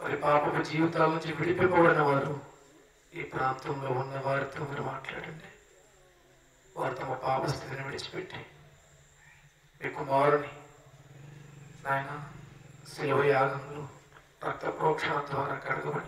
వారి పాపపు జీవితాల నుంచి విడిపింపబడిన వారు ఈ ప్రాంతంలో ఉన్న వారితో మీరు మాట్లాడండి వారు తమ పాప స్థితిని విడిచిపెట్టి మీ కుమారుని నాయన శిలువ యాగంలో రక్త ప్రోక్షణ ద్వారా కడగబడి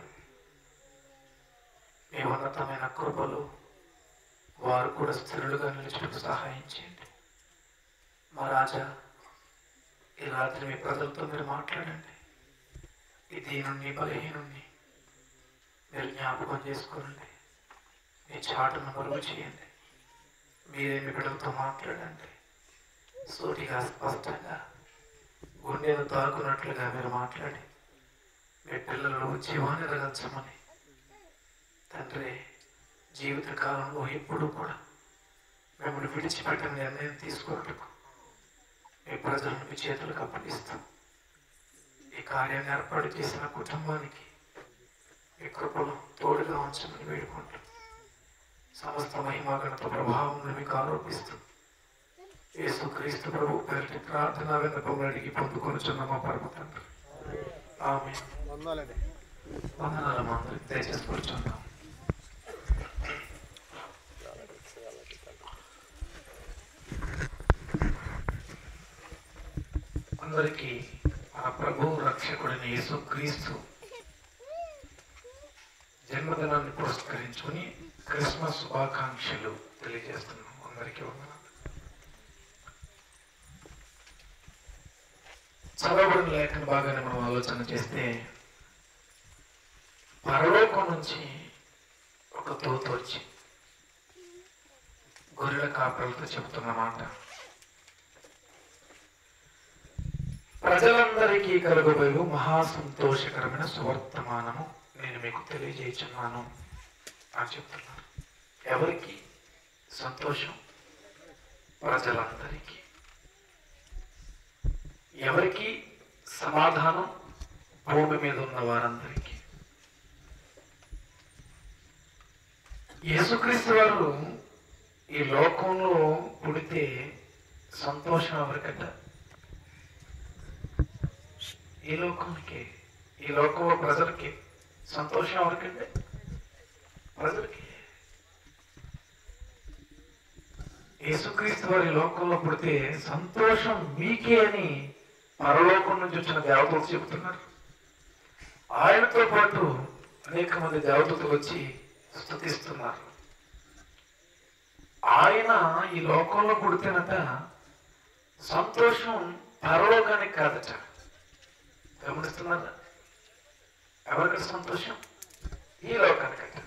మీ ఉన్నతమైన కృపలు వారు కూడా స్థిరులుగా నిలిచినట్టు సహాయం చేయండి మా రాజా ఈ రాత్రి మీ ప్రజలతో మీరు మాట్లాడండి ఈ దీనుణ్ణి బలహీనుణ్ణి మీరు జ్ఞాపకం చేసుకోనండి మీ చాటును మరుగు చేయండి మీరే మీ బిడ్డలతో మాట్లాడండి సూటిగా స్పష్టంగా గుండెను తాకున్నట్లుగా మీరు మాట్లాడి మీ పిల్లలను జీవాన్ని రగల్చమని తండ్రి జీవిత కాలంలో ఎప్పుడు కూడా మిమ్మల్ని విడిచిపెట్టిన నిర్ణయం తీసుకున్నట్టుకు మీ ప్రజలను మీ చేతులకు అప్పగిస్తాం ఈ కార్యాన్ని ఏర్పాటు చేసిన కుటుంబానికి మీ కృపలు తోడుగా ఉంచమని వేడుకుంటాం సమస్త మహిమాగణత ప్రభావం మీకు ఆరోపిస్తూ యేసుక్రీస్తు ప్రభు పేరిటి ప్రార్థన విన్నపములు అడిగి పొందుకొనుచున్న మా పరమ తండ్రి ఆమె వందాలండి వందనాల మంత్రి దయచేసి కూర్చుందాం అందరికీ ఆ ప్రభు రక్షకుడైన యేసుక్రీస్తు జన్మదినాన్ని పురస్కరించుకుని క్రిస్మస్ శుభాకాంక్షలు తెలియజేస్తున్నాం అందరికీ వందనాలు చదవబడిన లేఖన బాగానే మనం ఆలోచన చేస్తే పరలోకం నుంచి ఒక తోత వచ్చి గొర్రెల కాపరులతో చెబుతున్న మాట ప్రజలందరికీ కలుగబోయే మహా సంతోషకరమైన సువర్తమానము నేను మీకు తెలియజేయుచున్నాను అని చెప్తున్నారు ఎవరికి సంతోషం ప్రజలందరికీ ఎవరికి సమాధానం భూమి మీద ఉన్న వారందరికీ యేసుక్రీస్తు వారు ఈ లోకంలో పుడితే సంతోషం ఎవరికట ఈ లోకానికి ఈ లోకంలో ప్రజలకి సంతోషం ఎవరికంటే ప్రజలకి యేసుక్రీస్తు వారి లోకంలో పుడితే సంతోషం మీకే అని పరలోకం నుంచి వచ్చిన దేవతలు చెబుతున్నారు ఆయనతో పాటు అనేక మంది దేవతలు వచ్చి స్థుతిస్తున్నారు ఆయన ఈ లోకంలో పుడితేనట సంతోషం పరలోకానికి కాదట గమనిస్తున్నారా ఎవరికట సంతోషం ఈ లోకానికట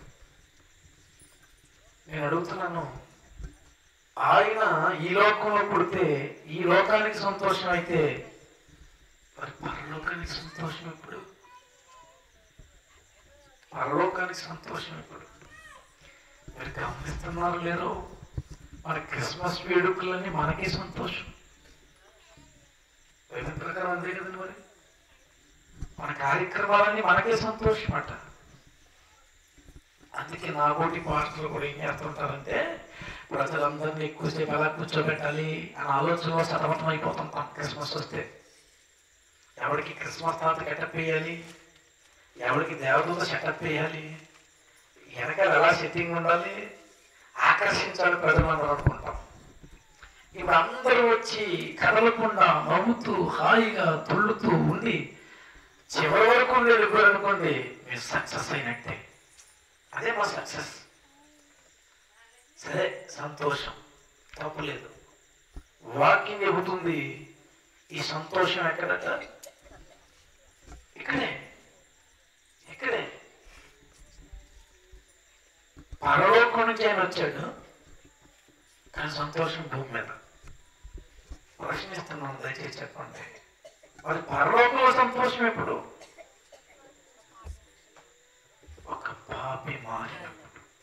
నేను అడుగుతున్నాను ఆయన ఈ లోకంలో పుడితే ఈ లోకానికి సంతోషం అయితే మరి పరలోకానికి సంతోషం ఎప్పుడు పరలోకానికి సంతోషం ఎప్పుడు మీరు గమనిస్తున్నారు లేరో మన క్రిస్మస్ వేడుకలన్నీ మనకే సంతోషం బైబిల్ ప్రకారం అంతే కదండి మరి మన కార్యక్రమాలన్నీ మనకే సంతోషం అట అందుకే నాగోటి పాస్టర్లు కూడా ఏం చేస్తుంటారంటే ప్రజలందరినీ ఎక్కువసేపు ఎలా కూర్చోబెట్టాలి అని ఆలోచనలో సతమతం అయిపోతుంటాం క్రిస్మస్ వస్తే ఎవరికి క్రిస్మస్ తాత గెటప్ వేయాలి ఎవరికి దేవదూత సెటప్ వేయాలి వెనకాల ఎలా సెట్టింగ్ ఉండాలి ఆకర్షించాలి ప్రజలందరూ అనుకుంటాం ఇప్పుడు అందరూ వచ్చి కదలకుండా నవ్వుతూ హాయిగా తుళ్ళుతూ ఉండి చివరి వరకు ఉండి వెళ్ళిపోయారు అనుకోండి మీరు సక్సెస్ అయినట్టే అదే మా సక్సెస్ సరే సంతోషం తప్పులేదు వాక్యం చెబుతుంది ఈ సంతోషం ఎక్కడట ఇక్కడే ఇక్కడే పరలోకం నుంచి ఆయన వచ్చాడు కానీ సంతోషం భూమి మీద ప్రశ్నిస్తున్నాను దయచేసి చెప్పండి మరి పరలోకంలో సంతోషం ఎప్పుడు ఒక పాపి మారినప్పుడు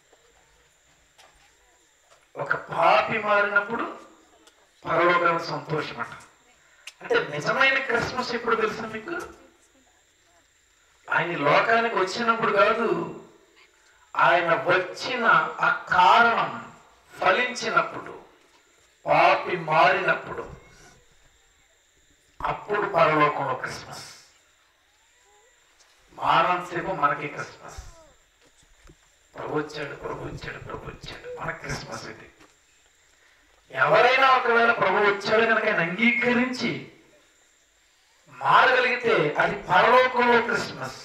ఒక పాపి మారినప్పుడు పరలోకంలో సంతోషం అంట అంటే నిజమైన క్రిస్మస్ ఎప్పుడు తెలుసా మీకు ఆయన ఈ లోకానికి వచ్చినప్పుడు కాదు ఆయన వచ్చిన ఆ కారణం ఫలించినప్పుడు పాపి మారినప్పుడు అప్పుడు పరలోకంలో క్రిస్మస్ మారంతసేపు మనకి క్రిస్మస్ ప్రభు వచ్చాడు ప్రభు వచ్చాడు ప్రభు వచ్చాడు మన క్రిస్మస్ ఇది ఎవరైనా ఒకవేళ ప్రభు వచ్చాడు కనుక ఆయన అంగీకరించి మారగలిగితే అది పరలోకంలో క్రిస్మస్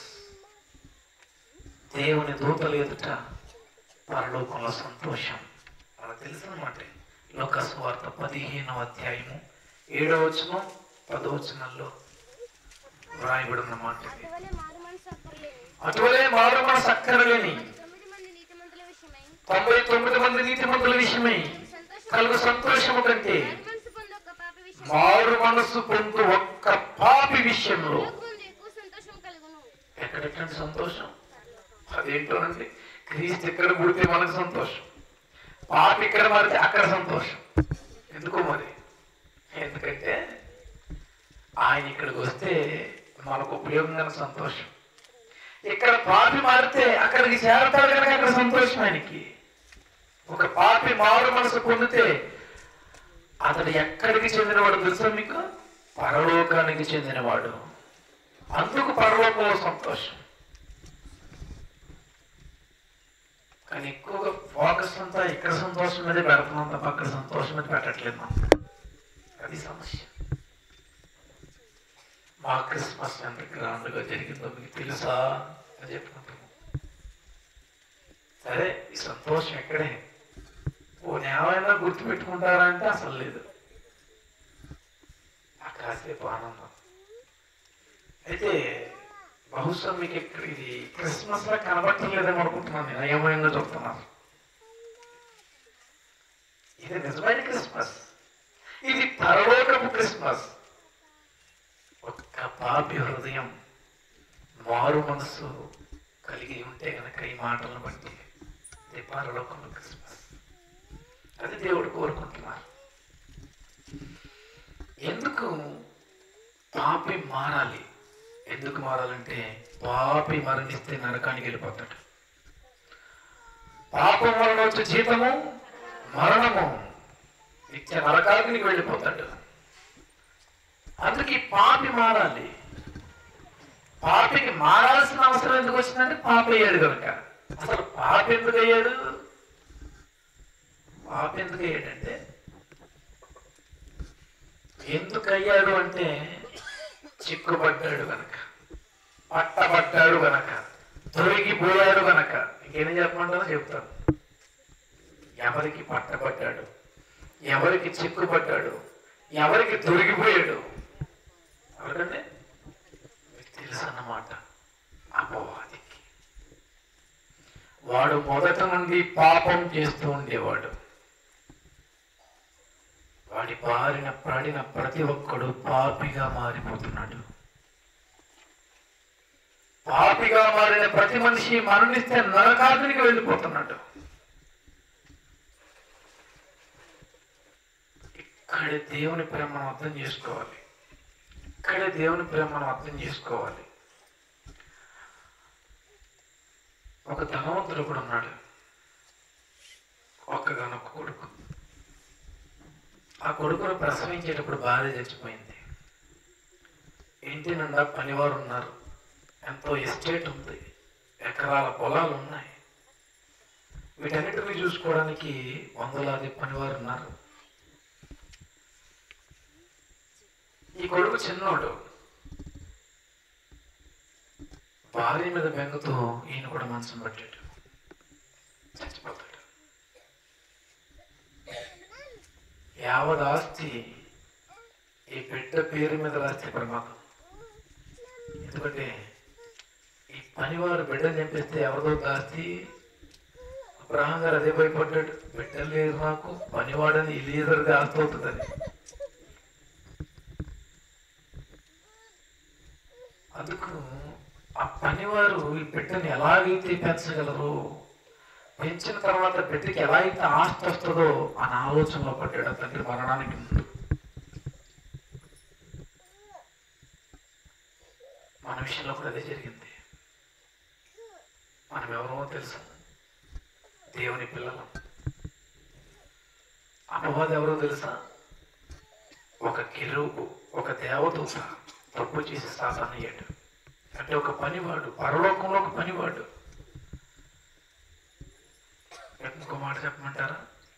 దేవుని దూతలు ఎదుట పరలోకంలో సంతోషం మనకు తెలిసినమాట లోకస్వార్త పదిహేనవ అధ్యాయము ఏడవ వచనం పదవ వచనంలో వ్రాయబడిన మాట ఇది. అటువలే మారు మనసు అక్కర్లేని అటువలే మారు మన సక్కరలేని తొమ్మిది మంది నీతిమంతుల విషయమై తొంభై తొమ్మిది మంది నీతిమంతుల విషయమై సంతోషం కలుగు సంతోషము కంటే మారు మనసు పొంది ఒక పాపి విషయం మారు మనసు పొందు ఒక్క పాపి విషయంలో ముందు ఎక్కువ సంతోషం కలుగును ఎక్కడెక్కడ సంతోషం అదేంటోనండి క్రీస్తు ఇక్కడ పుడితే మనకు సంతోషం పాపి ఇక్కడ మారితే అక్కడ సంతోషం ఎందుకో మరి ఎందుకంటే ఆయన ఇక్కడికి వస్తే మనకు ఉపయోగంగా సంతోషం ఇక్కడ పాపి మారితే అక్కడికి చేరతాడు కనుక అక్కడ సంతోషం ఆయనకి ఒక పాపి మారు మనసు పొందితే అతడు ఎక్కడికి చెందినవాడు తెలుసా మీకు పరలోకానికి చెందినవాడు అందుకు పరలోకంలో సంతోషం కానీ ఎక్కువగా ఫోకస్ అంతా ఇక్కడ సంతోషం మీద పెడుతున్నాం తప్ప అక్కడ సంతోషం మీద పెట్టట్లేదు మనం అది సమస్య మా క్రిస్మస్ ఎంత గ్రాండ్గా జరిగిందో మీకు తెలుసా అని చెప్పుకుంటాము సరే ఈ సంతోషం ఎక్కడే పోనీ ఏమైనా గుర్తుపెట్టుకుంటారా అంటే అసలు లేదు ఆ కాసేపు ఆనందం అయితే బహుశా మీకు ఇక్కడ ఇది క్రిస్మస్ లా కనబట్టలేదేమో అనుకుంటున్నాను నేను అయోమయంగా చెప్తున్నాను ఇది నిజమైన క్రిస్మస్ ఇది పరలోకపు క్రిస్మస్ ఒక్క పాపి హృదయం మారు మనసు కలిగి ఉంటే గనక ఈ మాటలను బట్టి ఇది పరలోకంలో క్రిస్మస్ అది దేవుడు కోరుకుంటున్నారు ఎందుకు పాపి మారాలి ఎందుకు మారాలంటే పాపి మరణిస్తే నరకానికి వెళ్ళిపోతాడు పాపం వలన వచ్చే జీతము మరణము నిత్య నరకానికి వెళ్ళిపోతాడు అందుకే ఈ పాపి మారాలి పాపికి మారాల్సిన అవసరం ఎందుకు వచ్చిందంటే పాప అయ్యాడు కనుక అసలు పాప ఎందుకు అయ్యాడు పాప ఎందుకు అయ్యాడంటే ఎందుకు అయ్యాడు అంటే చిక్కుపడ్డాడు గనక పట్టబడ్డాడు గనక దొరికిపోయాడు గనక ఇంకేం చెప్పమంటారో చెప్తాను ఎవరికి పట్టబడ్డాడు ఎవరికి చిక్కుపడ్డాడు ఎవరికి దొరికిపోయాడు ఎవరికంటే మీకు తెలుసు అన్నమాట అపవాదికి వాడు మొదట నుండి పాపం చేస్తూ ఉండేవాడు వాడి బారిన పడిన ప్రతి ఒక్కడు పాపిగా మారిపోతున్నాడు పాపిగా మారిన ప్రతి మనిషి మరణిస్తే నరకాదునికి వెళ్ళిపోతున్నాడు ఇక్కడే దేవుని ప్రేమ మనం అర్థం చేసుకోవాలి ఇక్కడే దేవుని ప్రేమ మనం అర్థం చేసుకోవాలి ఒక ధనవంతుడు కూడా ఉన్నాడు ఒక్కగానొక్క కొడుకు ఆ కొడుకును ప్రసవించేటప్పుడు భార్య చచ్చిపోయింది ఇంటి నిండా పనివారు ఉన్నారు ఎంతో ఎస్టేట్ ఉంది ఎకరాల పొలాలు ఉన్నాయి వీటన్నిటిని చూసుకోవడానికి వందలాది పనివారు ఉన్నారు ఈ కొడుకు చిన్నోడు భార్య మీద బెంగతో ఈయన కూడా మనసును పట్టాడు చచ్చిపోతాడు యావత్ ఆస్తి ఈ బిడ్డ పేరు మీద రాస్తే ప్రమాదం ఎందుకంటే ఈ పనివారు బిడ్డను చంపేస్తే ఎవరిదో ఆస్తి అబ్రహం గారు అదే భయపడ్డాడు బిడ్డలు లేదు నాకు పనివాడని ఇలీజర్గా ఆస్తి అవుతుందని అందుకు ఆ పనివారు ఈ బిడ్డని ఎలాగైతే పెంచగలరు పెంచిన తర్వాత బిడ్డకి ఎలా అయితే ఆస్తి వస్తుందో అని ఆలోచనలో పడ్డాడు ఆ తండ్రి మరణానికి ముందు మన విషయంలో కూడా అదే జరిగింది మనం ఎవరో తెలుసు దేవుని పిల్లలం అపవాది ఎవరో తెలుసా ఒక కిరువు ఒక దేవదూత తప్పు చేసి సాతాన్ అయ్యాడు అంటే అంటే ఒక పనివాడు పరలోకంలో ఒక పనివాడు ఇంకో మాట చెప్పమంటారా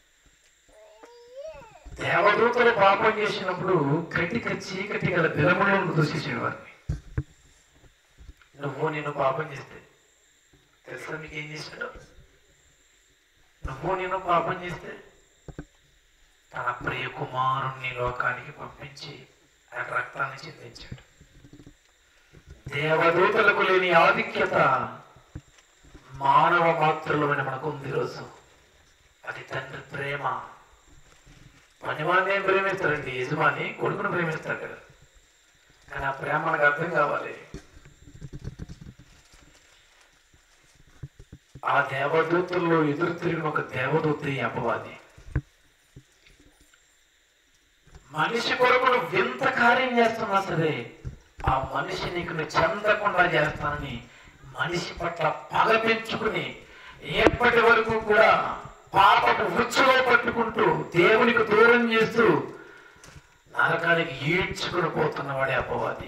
దేవదూతలు పాపం చేసినప్పుడు కటిక చీకటి గల బిలములను దూషించిన వారిని నువ్వు నేను పాపం చేస్తే తెలుసా మీకు ఏం చేశాడు నువ్వు నేను పాపం చేస్తే తన ప్రియ కుమారుణ్ణి లోకానికి పంపించి ఆయన రక్తాన్ని చిందించాడు దేవదూతలకు లేని ఆధిక్యత మానవ మాత్రులమైన మనకు ఉంది ఈరోజు అది తండ్రి ప్రేమ పనివాడిని ఏం ప్రేమిస్తారండి యజమాని కొడుకును ప్రేమిస్తాడు కదా కానీ ఆ ప్రేమ మనకు అర్థం కావాలి ఆ దేవదూతల్లో ఎదురు తిరిగిన ఒక దేవదూత ఈ అపవాది మనిషి కొరకు నువ్వు వింత కార్యం చేస్తున్నా సరే ఆ మనిషి నీకు నువ్వు చెందకుండా చేస్తానని మనిషి పట్ల పగ పెంచుకుని ఎప్పటి వరకు కూడా పాపకు ఉచ్చులో పట్టుకుంటూ దేవునికి దూరం చేస్తూ నరకానికి ఈడ్చుకుని పోతున్నవాడే అపవాది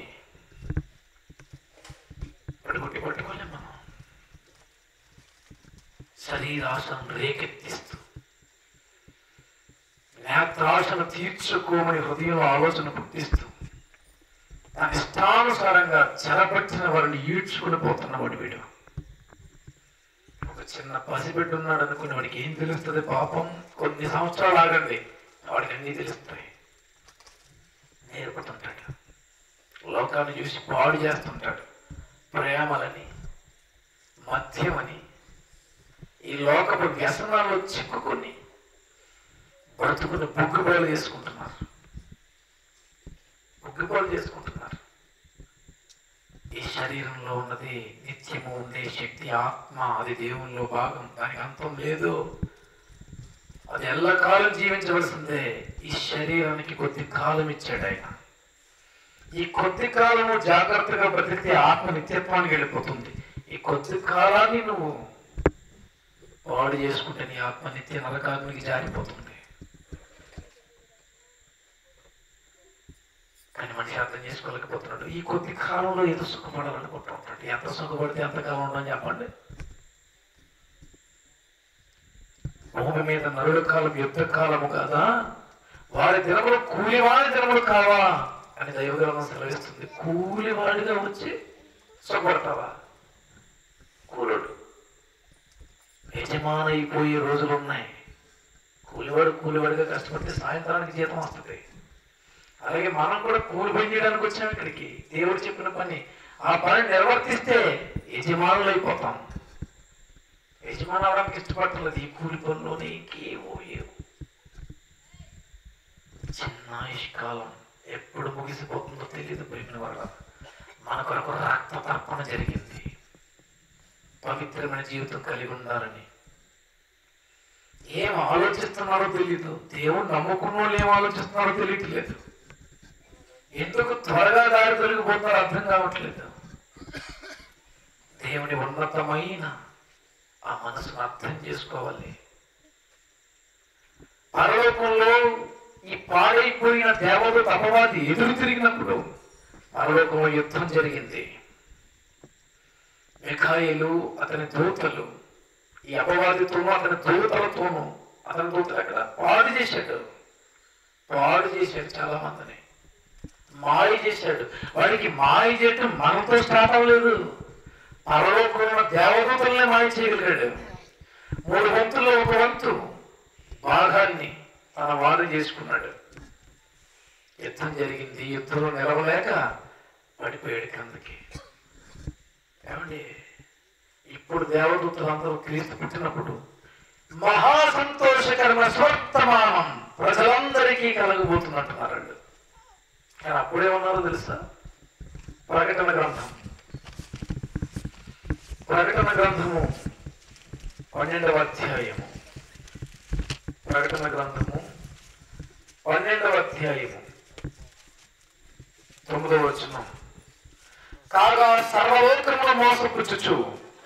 పట్టుకుంటే పట్టుకోలేం మనం శరీరాశను రేకెత్తిస్తూ నేత్రాశను తీర్చుకోమని హృదయం ఆలోచన పుట్టిస్తూ తన ఇష్టానుసారంగా చెరపట్టిన వారిని ఈడ్చుకుని పోతున్నవాడు వీడు ఒక చిన్న పసిబిడ్డ ఉన్నాడు అనుకుని వాడికి ఏం తెలుస్తుంది పాపం కొన్ని సంవత్సరాలు ఆగండి వాడికి అన్నీ తెలుస్తాయి నేర్పుతుంటాడు లోకాన్ని చూసి పాడు చేస్తుంటాడు ప్రేమలని మద్యమని ఈ లోకపు వ్యసనాల్లో చిక్కుకొని బ్రతుకుని బుగ్గుబయలు చేసుకుంటున్నారు బుగ్గుబయలు చేసుకుంటున్నారు ఈ శరీరంలో ఉన్నది నిత్యము ఉండే శక్తి ఆత్మ అది దేవునిలో భాగం దానికి అంతం లేదు అది ఎల్లకాలం జీవించవలసిందే ఈ శరీరానికి కొద్ది కాలం ఇచ్చాడు ఆయన ఈ కొద్ది కాలము జాగ్రత్తగా బ్రతికితే ఆత్మ నిత్యత్వానికి వెళ్ళిపోతుంది ఈ కొద్ది కాలాన్ని నువ్వు పాడు చేసుకుంటే నీ ఆత్మ నిత్య నరకాగ్నికి జారిపోతుంది కానీ మనిషి అర్థం చేసుకోలేకపోతున్నాడు ఈ కొద్ది కాలంలో ఏదో సుఖపడాలనుకుంటూ ఉంటాడు ఎంత సుఖపడితే ఎంత కాలం ఉండని చెప్పండి భూమి మీద నరుల కాలం యుద్ధ కాలము కాదా వారి దినములు కూలివాడి దినములు కావా అని దైవగ్రంథం సెలవిస్తుంది కూలివాడిగా వచ్చి సుఖపడతావా కూలుడు యజమానైపోయే రోజులు ఉన్నాయి కూలివాడు కూలివాడిగా కష్టపడితే సాయంత్రానికి జీతం వస్తుంది అలాగే మనం కూడా కూలి పని చేయడానికి వచ్చాం ఇక్కడికి దేవుడు చెప్పిన పని ఆ పని నిర్వర్తిస్తే యజమానులు అయిపోతాం యజమాని అవడానికి ఇష్టపడలేదు ఈ కూలి పనులోనే ఇంకేవో ఏవో చిన్న ఆయుష్కాలం ఎప్పుడు ముగిసిపోతుందో తెలియదు ప్రేమిన వాళ్ళ మన కొరకు రక్త తర్పణ జరిగింది పవిత్రమైన జీవితం కలిగి ఉండాలని ఏం ఆలోచిస్తున్నారో తెలియదు దేవుడు నమ్ముకున్న వాళ్ళు ఏం ఆలోచిస్తున్నారో తెలియట్లేదు ఎందుకు త్వరగా దారి తొలగిపోతారో అర్థం కావట్లేదు దేవుని ఉన్నతమైన ఆ మనసును అర్థం చేసుకోవాలి పరలోకంలో ఈ పాడైపోయిన దేవదూత అపవాది ఎదురు తిరిగినప్పుడు పరలోకంలో యుద్ధం జరిగింది మిఖాయిలు అతని దూతలు ఈ అపవాదితోనూ అతని దూతలతోనూ అతని దూతలు అక్కడ పాడు చేశాడు పాడు చేశాడు చాలా మందిని మాయ చేశాడు వాడికి మాయ చేయటం మనతో స్టార్ట్ అవ్వలేదు పరలోకంలో ఉన్న దేవదూతలనే మాయ చేయగలిగాడు మూడు వంతుల్లో ఒక వంతు భాగాన్ని తన వాడు చేసుకున్నాడు యుద్ధం జరిగింది యుద్ధంలో నిలవలేక పడిపోయాడు కిందకి ఏమండి ఇప్పుడు దేవదూతలు అందరూ క్రీస్తు పుట్టినప్పుడు మహా సంతోషకరమైన స్వర్తమానం ప్రజలందరికీ కలగబోతున్నట్టున్నారండి కానీ అప్పుడే ఉన్నారో తెలుసా ప్రకటన గ్రంథం ప్రకటన గ్రంథము పన్నెండవ అధ్యాయము ప్రకటన గ్రంథము పన్నెండవ అధ్యాయము తొమ్మిదవ వచనం కాగా సర్వలోకమును మోసపుచ్చుచు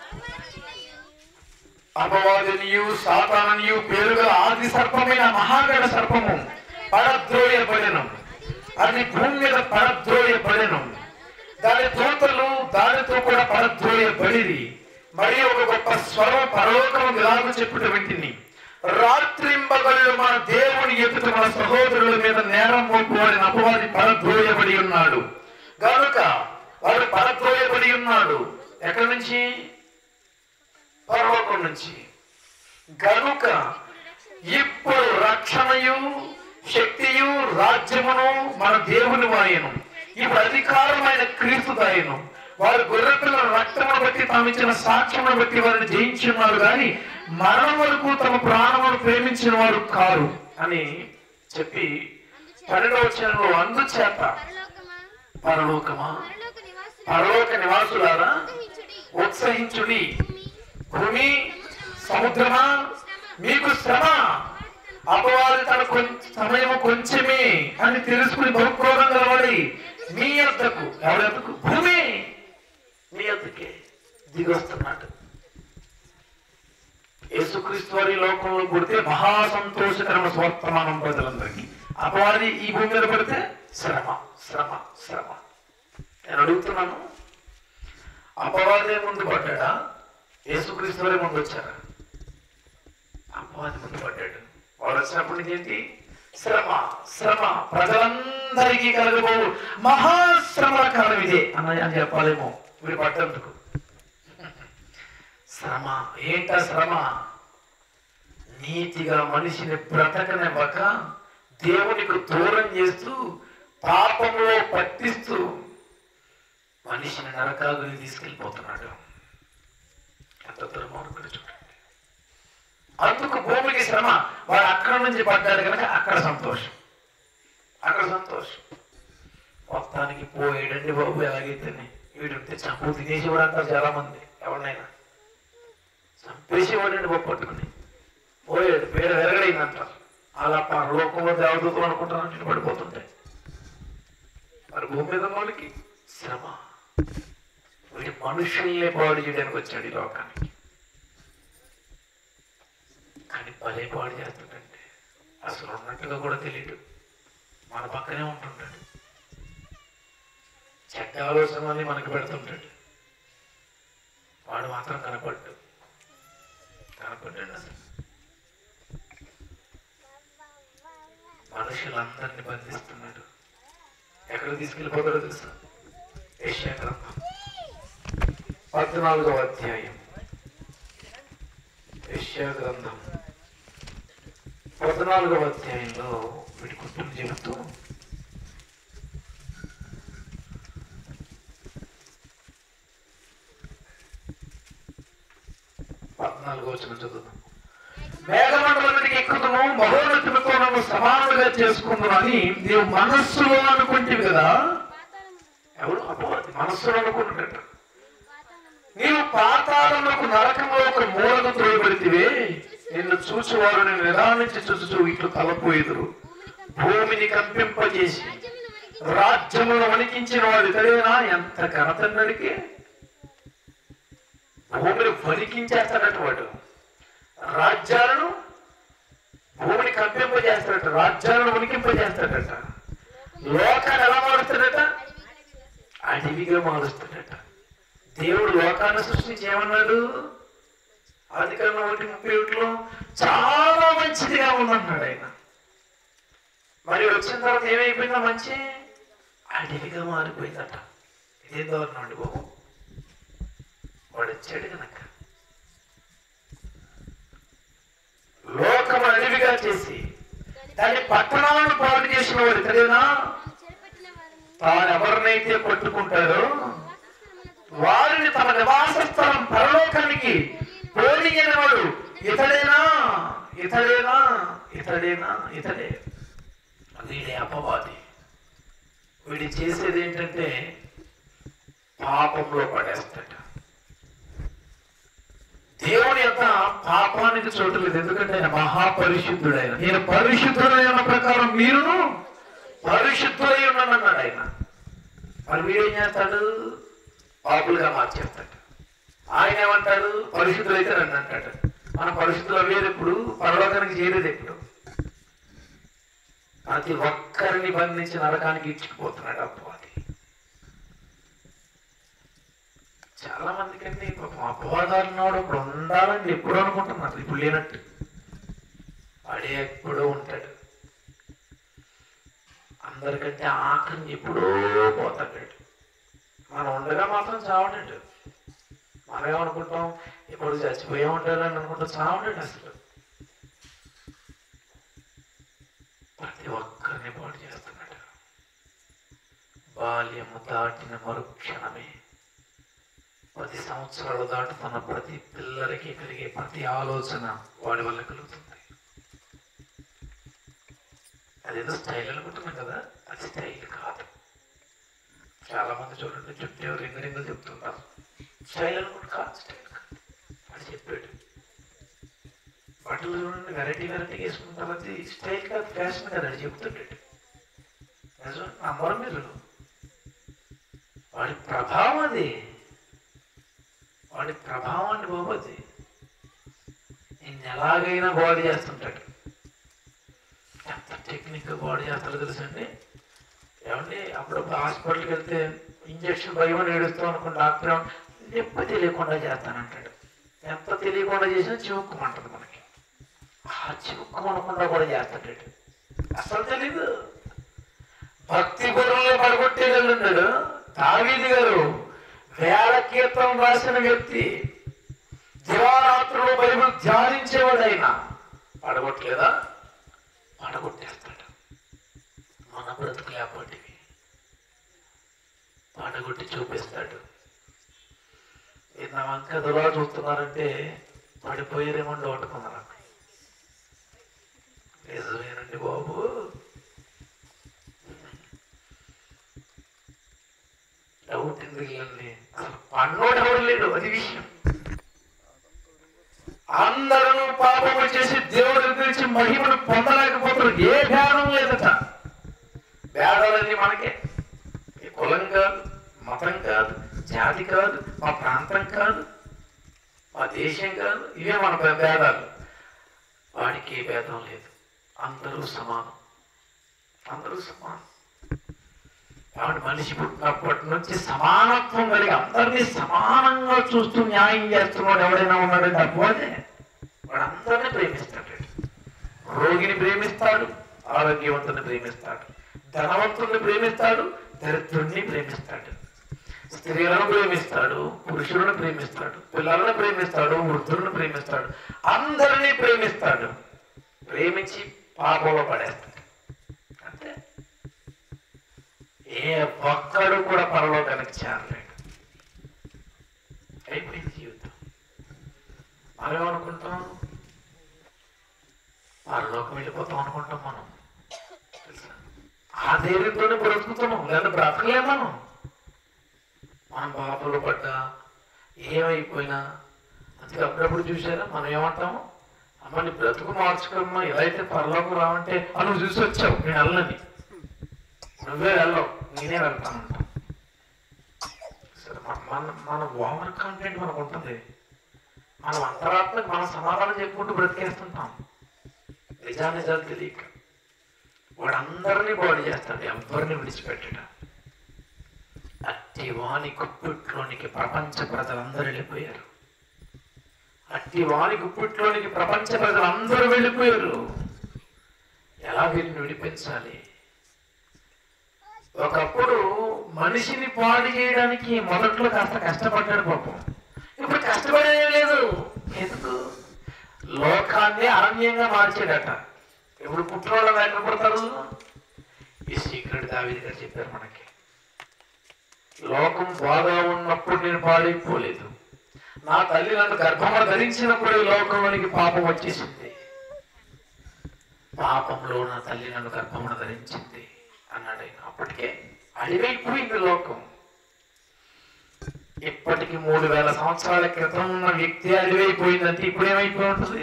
అపవాదినియు సాతాననియు పేరుగా ఆది సర్పమైన మహాగణ సర్పము పడద్రోయబడెను అది భూమి మీద పడద్రోయబడెను దాని దూతలు దానితో కూడా పరద్రోయబడిరి మరియు ఒక గొప్ప స్వరం పరలోకము ఇలాగ చెప్పుట వింటిని రాత్రింబగళ్ళు మన దేవుని ఎదుట మన సహోదరుల మీద నేరం మోపువాడిని అపవాది పరద్రోయబడి ఉన్నాడు కనుక వాడు పరద్రోయబడి ఉన్నాడు ఎక్కడి నుంచి పరలోకం నుంచి గనుక ఇప్పుడు రక్షణయు శక్తియు రాజ్యమును మన దేవుని వాయను ఇప్పుడు అధికారమైన క్రీస్తు దాయను వారు గొర్రెపిల్లల రక్తమును బట్టి తాము ఇచ్చిన సాక్ష్యమును బట్టి వారిని జయించున్నారు కానీ మరణం వరకు తమ ప్రాణమును ప్రేమించిన వారు కారు అని చెప్పి పన్నెండవ వచనంలో అందుచేత పరలోకమా పరలోకమా పరలోక నివాసులు పరలోక నివాసులారా ఉత్సహించుడి. ఉత్సహించుడి భూమి భూమి సముద్రమా మీకు శ్రమ అపవాది తన కొంచెం సమయం కొంచెమే అని తెలుసుకుని బహుక్రోధం గలవాడి మీ యొద్దకు ఎవరి యొద్దకు భూమి మీ యొద్దకే దిగొస్తున్నాడు యేసుక్రీస్తు వారి లోకంలో పుడితే మహా సంతోషకరమైన స్వర్తమానం ప్రజలందరికీ అపవాది ఈ భూమి మీద పడితే శ్రమ శ్రమ శ్రమ నేను అడుగుతున్నాను అపవాదే ముందు పడ్డాడా యేసుక్రీస్తు వారే ముందు వచ్చారా అపవాది ముందు పడ్డాడు వాడు వచ్చినప్పటి నుంచి ఏంటి శ్రమ శ్రమ ప్రజలందరికీ కలగబో మహాశ్రమల కాలం ఇదే అన్నది అని చెప్పాలేమో వీడు పడ్డందుకు శ్రమ ఏంట శ్రమ నీతిగా మనిషిని బ్రతకనివ్వక దేవునికి దూరం చేస్తూ పాపంలో పట్టిస్తూ మనిషిని నరకాగుని తీసుకెళ్ళిపోతున్నాడు ఎంత దుర్మార్గుడు చూడండి అందుకు భూమికి శ్రమ వాడు అక్కడ నుంచి పడ్డాడు కనుక అక్కడ సంతోషం అక్కడ సంతోషం మొత్తానికి పోయాడండి బాబు ఎలాగైతేనే వీడుంటే చంపు తినేసేవాడు అంటారు చాలా మంది ఎవరినైనా చంపేసేవాడండి బాబు పట్టుకుని పోయాడు పేరు వెరగడైంది అంటారు అలా పరలోకంలో దేవదూతలు అనుకుంటారంటే పడిపోతుంటాయి మరి భూమి మీద ఉన్న వాళ్ళకి శ్రమ వీడి మనుషుల్ని పాడు చేయడానికి వచ్చాడు ఈ లోకానికి కానీ భలే పాడు చేస్తుంటండి అసలు ఉన్నట్టుగా కూడా తెలియదు మన పక్కనే ఉంటుంటాడు చెడ్డ ఆలోచనని మనకు పెడుతుంటాడు వాడు మాత్రం కనపడ్డు కనపడ్డాడు అసలు మనుషులందరినీ బంధిస్తున్నాడు ఎక్కడ తీసుకెళ్ళిపోతాడో తెలుసా ఏషియా గ్రంథం పద్నాలుగవ అధ్యాయం ఏషియా గ్రంథం పద్నాలుగవ అధ్యాయంలో వీటి కుటుంబం చెబుతూ పద్నాలుగో వచ్చిన చదువుతాం మేఘమండలం మీదకి ఎక్కుతును మహోన్నతులతో నన్ను సమానులుగా చేసుకుందును అని నీవు మనస్సులో అనుకుంటేవి కదా పాతాళములో ఎవరు అపవాది మనస్సులో అనుకుంటున్నట్టు పాతాళములో నీవు పాతాళములకు నరకంలో ఒక మూలకు త్రోయబడితివే నిన్ను చూచువారు నేను నిదానించి చూచుచు ఇట్లు తలపోయేదురు భూమిని భూమిని కంపి కంపింపజేసి రాజ్యమును వణికించి రాజ్యమును వణికించిన వాడు ఇతడేనా ఎంత ఘనతన్నడికి భూమిని వణికించేస్తాడట వాడు రాజ్యాలను భూమిని కంపింపజేస్తాడట రాజ్యాలను వణికింపజేస్తాడట లోకాన్ని ఎలా మారుస్తాడట అడవిగా మారుస్తాడట దేవుడు లోకాన్ని సృష్టించి ఏమన్నాడు అధికారంలో ఒకటి ముప్పై ఒకటిలో చాలా మంచిదిగా ఉందన్నాడు ఆయన మరి వచ్చిన తర్వాత ఏమైపోయిందో మంచి అడవిగా మారిపోయిందట ఇదేం దారుణం అండి బాబు వాడు వచ్చాడు కనుక లోకం అడవిగా చేసి దాని పట్టణాలను పాడు చేసిన వాడు ఇతడేనా తాను చెరపట్టిన వారిని తాను ఎవరినైతే పట్టుకుంటాడో వాసస్థలమునకు వారిని తమ నివాస స్థలం పరలోకానికి పోనీయని వాడు ఇతడేనా ఇతడేనా ఇతడేనా ఇతడే వీడే అపవాది వీడి చేసేది ఏంటంటే పాపంలో పడేస్తాడు దేవుని యొక్క పాపానికి చోటు లేదు ఎందుకంటే ఆయన మహాపరిశుద్ధుడు ఆయన నేను పరిశుద్ధుడైన ప్రకారం మీరును పరిశుద్ధులై ఉన్నాను అన్నాడు ఆయన మరి వీడేం చేస్తాడు పాపులుగా మార్చేస్తాడు ఆయన ఏమంటాడు పరిశుద్ధులైతే రండి అంటాడు మన పరిశుద్ధులు అవ్వేది ఎప్పుడు పరలోకానికి చేరేది ఎప్పుడు ప్రతి ఒక్కరిని బంధించి నరకానికి ఇచ్చుకుపోతున్నాడు అపవాది చాలా మందికి అండి పాపం అపవాదాలు ఉన్నాడు ఇప్పుడు ఉండాలని ఎప్పుడు అనుకుంటున్నారు ఇప్పుడు లేనట్టు వాడే ఎప్పుడూ ఉంటాడు అందరికంటే ఆఖరిని ఎప్పుడో పోతాడు మనం ఉండగా మాత్రం చావడాడు మనం ఏమనుకుంటాం ఇప్పుడు చచ్చిపోయే ఉంటాడని అనుకుంటాం చావడాడు అసలు ప్రతి ఒక్కరిని పాడు చేస్తున్నాడు బాల్యము దాటిన మరుక్షణమే పది సంవత్సరాలు దాటుతున్న ప్రతి పిల్లలకి కలిగే ప్రతి ఆలోచన వాడి వల్ల కలుగుతుంది అదేదో స్టైల్ అనుకుంటున్నాం కదా అది స్టైల్ కాదు చాలా మంది చూడండి చుట్టూ రింగు రింగులు చెప్తుంటారు స్టైల్ అనుకుంటు కాదు స్టైల్ కాదు అని చెప్పాడు బట్టలు చూడండి వెరైటీ వెరైటీ వేసుకుంటారు అది స్టైల్ కాదు ఫ్యాషన్ కదా అని చెప్తుంటాడు నిజం నమ్మరు మీరు వాడి ప్రభావం అది వాడి ప్రభావం అండి బాబు అది నిన్ను ఎలాగైనా బాడీ చేస్తుంటాడు ఎంత టెక్నిక్గా బాడీ చేస్తాడో తెలుసండి ఏమండి అప్పుడప్పుడు హాస్పిటల్కి వెళ్తే ఇంజక్షన్ భయం అని ఏడుస్తాం అనుకుని డాక్టర్ ఏమో, నొప్పి తెలియకుండా చేస్తానంటాడు ఎంత తెలియకుండా చేసినా చివుక్కుమంటుంది మనకి ఆ చివుక్కుమనకుండా కూడా చేస్తాడు అసలు తెలీదు భక్తి గురువులు పడగొట్టేయగలుగున్నాడు దావీది గారు వేల కీర్తనం రాసిన వ్యక్తి దివారాత్రులు బైబిల్ ధ్యానించేవాడు ఆయన పడగొట్టలేదా పడగొట్టేస్తాడు మన బ్రతుకు లేకపోటివి పడగొట్టి చూపిస్తాడు ఇది నా వంక ఎదురుగా చూస్తున్నారంటే పడిపోయారేమో డోటుకున్నారు నిజమేనండి బాబు డౌట్ ఎందుకండి అసలు పన్నోడు ఎవడు లేడు అది విషయం అందరూ పాపము చేసి దేవుడి గురించి మహిమను పొందలేకపోతారు ఏ భేదం లేదట భేదాలన్నీ మనకే ఈ కులం కాదు మతం కాదు జాతి కాదు మా ప్రాంతం కాదు మా దేశం కాదు ఇవే మన భే- భేదాలు వాడికి ఏ భేదం లేదు అందరూ సమానం అందరూ సమానం కాబట్టి మనిషి పుట్టినప్పటి నుంచి సమానత్వం కలిగి అందరినీ సమానంగా చూస్తూ న్యాయం చేస్తున్నాడు ఎవడైనా ఉన్నాడంటే అపోదే వాడు అందరినీ ప్రేమిస్తాడు రోగిని ప్రేమిస్తాడు ఆరోగ్యవంతుని ప్రేమిస్తాడు ధనవంతుని ప్రేమిస్తాడు దరిద్రుణ్ణి ప్రేమిస్తాడు స్త్రీలను ప్రేమిస్తాడు పురుషులను ప్రేమిస్తాడు పిల్లలను ప్రేమిస్తాడు వృద్ధులను ప్రేమిస్తాడు అందరినీ ప్రేమిస్తాడు ప్రేమించి పాపంలో పడేస్తాడు అంతే ఏ ఒక్కడు కూడా పరలోకానికి చేరలేడు అయిపోయింది జీవితం మనం ఏమనుకుంటాం పరలోకం వెళ్ళిపోతాం అనుకుంటాం మనం తెలుసా? ఆ ధైర్యంతోనే బ్రతుకుతున్నాం లేదా బ్రతకలేం మనం మనం పాపలు పడ్డా ఏమైపోయినా అందుకే అప్పుడప్పుడు చూసారా మనం ఏమంటాము అమ్మ నీ బ్రతుకు మార్చుకోమ్మా ఎలా అయితే పరలోకం రావంటే "ఆ, నువ్వు చూసి వచ్చావు నేను వెళ్ళని నువ్వే వెళ్ళవు నేనే వెళ్తానంట సరే మన- మన మన ఓవర్ కాన్ఫిడెంట్ మనకు ఉంటుంది మనం అంతరాత్మకు మనం సమాధానం చెప్పుకుంటూ బ్రతికేస్తుంటాం నిజా నిజాలు తెలియక వాడు అందరినీ బాడీ చేస్తాడు ఎవరిని విడిచిపెట్టడం అట్టి వాని గుప్పిట్లోనికి ప్రపంచ ప్రజలందరూ వెళ్ళిపోయారు అట్టి వాని గుప్పిట్లోనికి ప్రపంచ ప్రజలందరూ వెళ్ళిపోయారు ఎలా వీరిని విడిపించాలి ఒకప్పుడు మనిషిని పాడు చేయడానికి మొదట్లో కాస్త కష్టపడ్డాడు పాపం ఇప్పుడు కష్టపడేది లేదు ఎందుకు లోకాన్ని అరణ్యంగా మార్చాడట ఇప్పుడు పుట్టినోళ్ళ ఎక్కడ పడతారు ఈ సీక్రెట్ దావిది గారు చెప్పారు మనకి లోకం బాగా ఉన్నప్పుడు నేను పాడైపోలేదు నా తల్లి నన్ను గర్భంలో ధరించినప్పుడు ఈ లోకంలోనికి పాపం వచ్చేసింది పాపంలో నా తల్లి నన్ను గర్భమున ధరించింది అన్నాడు ఆయన అప్పటికే అడివైపోయింది లోకం ఇప్పటికి మూడు వేల సంవత్సరాల క్రితం ఉన్న వ్యక్తి అడివైపోయిందంటే ఇప్పుడు ఏమైపోయి ఉంటుంది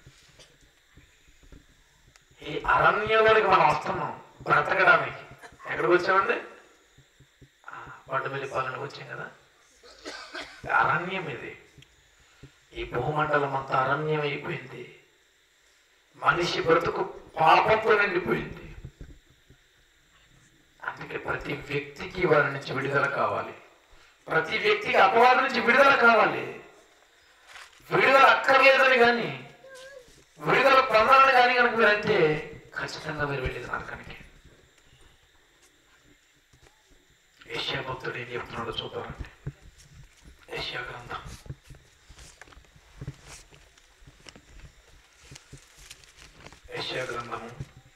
ఈ అరణ్యంలోనికి మనం వస్తున్నాం బ్రతకడానికి ఎక్కడికి వచ్చామండి ఆ, బండమిల్లి పాలనకు వచ్చాం కదా అరణ్యం ఇది ఈ భూమండలం అంతా అరణ్యం అయిపోయింది మనిషి బ్రతుకు పాపంతో నిండిపోయింది అందుకే ప్రతి వ్యక్తికి వారి నుంచి విడుదల కావాలి ప్రతి వ్యక్తికి అపవాదం నుంచి విడుదల కావాలి విడుదల అక్కర్లేదని కానీ విడుదల పొందాలని కానీ కనుక మీరంటే ఖచ్చితంగా మీరు వెళ్ళేది నరకానికి ఏషియా భక్తుడు ఏం చెప్తున్నాడో చూద్దామండి ఏషియా గ్రంథం ఏషియా గ్రంథము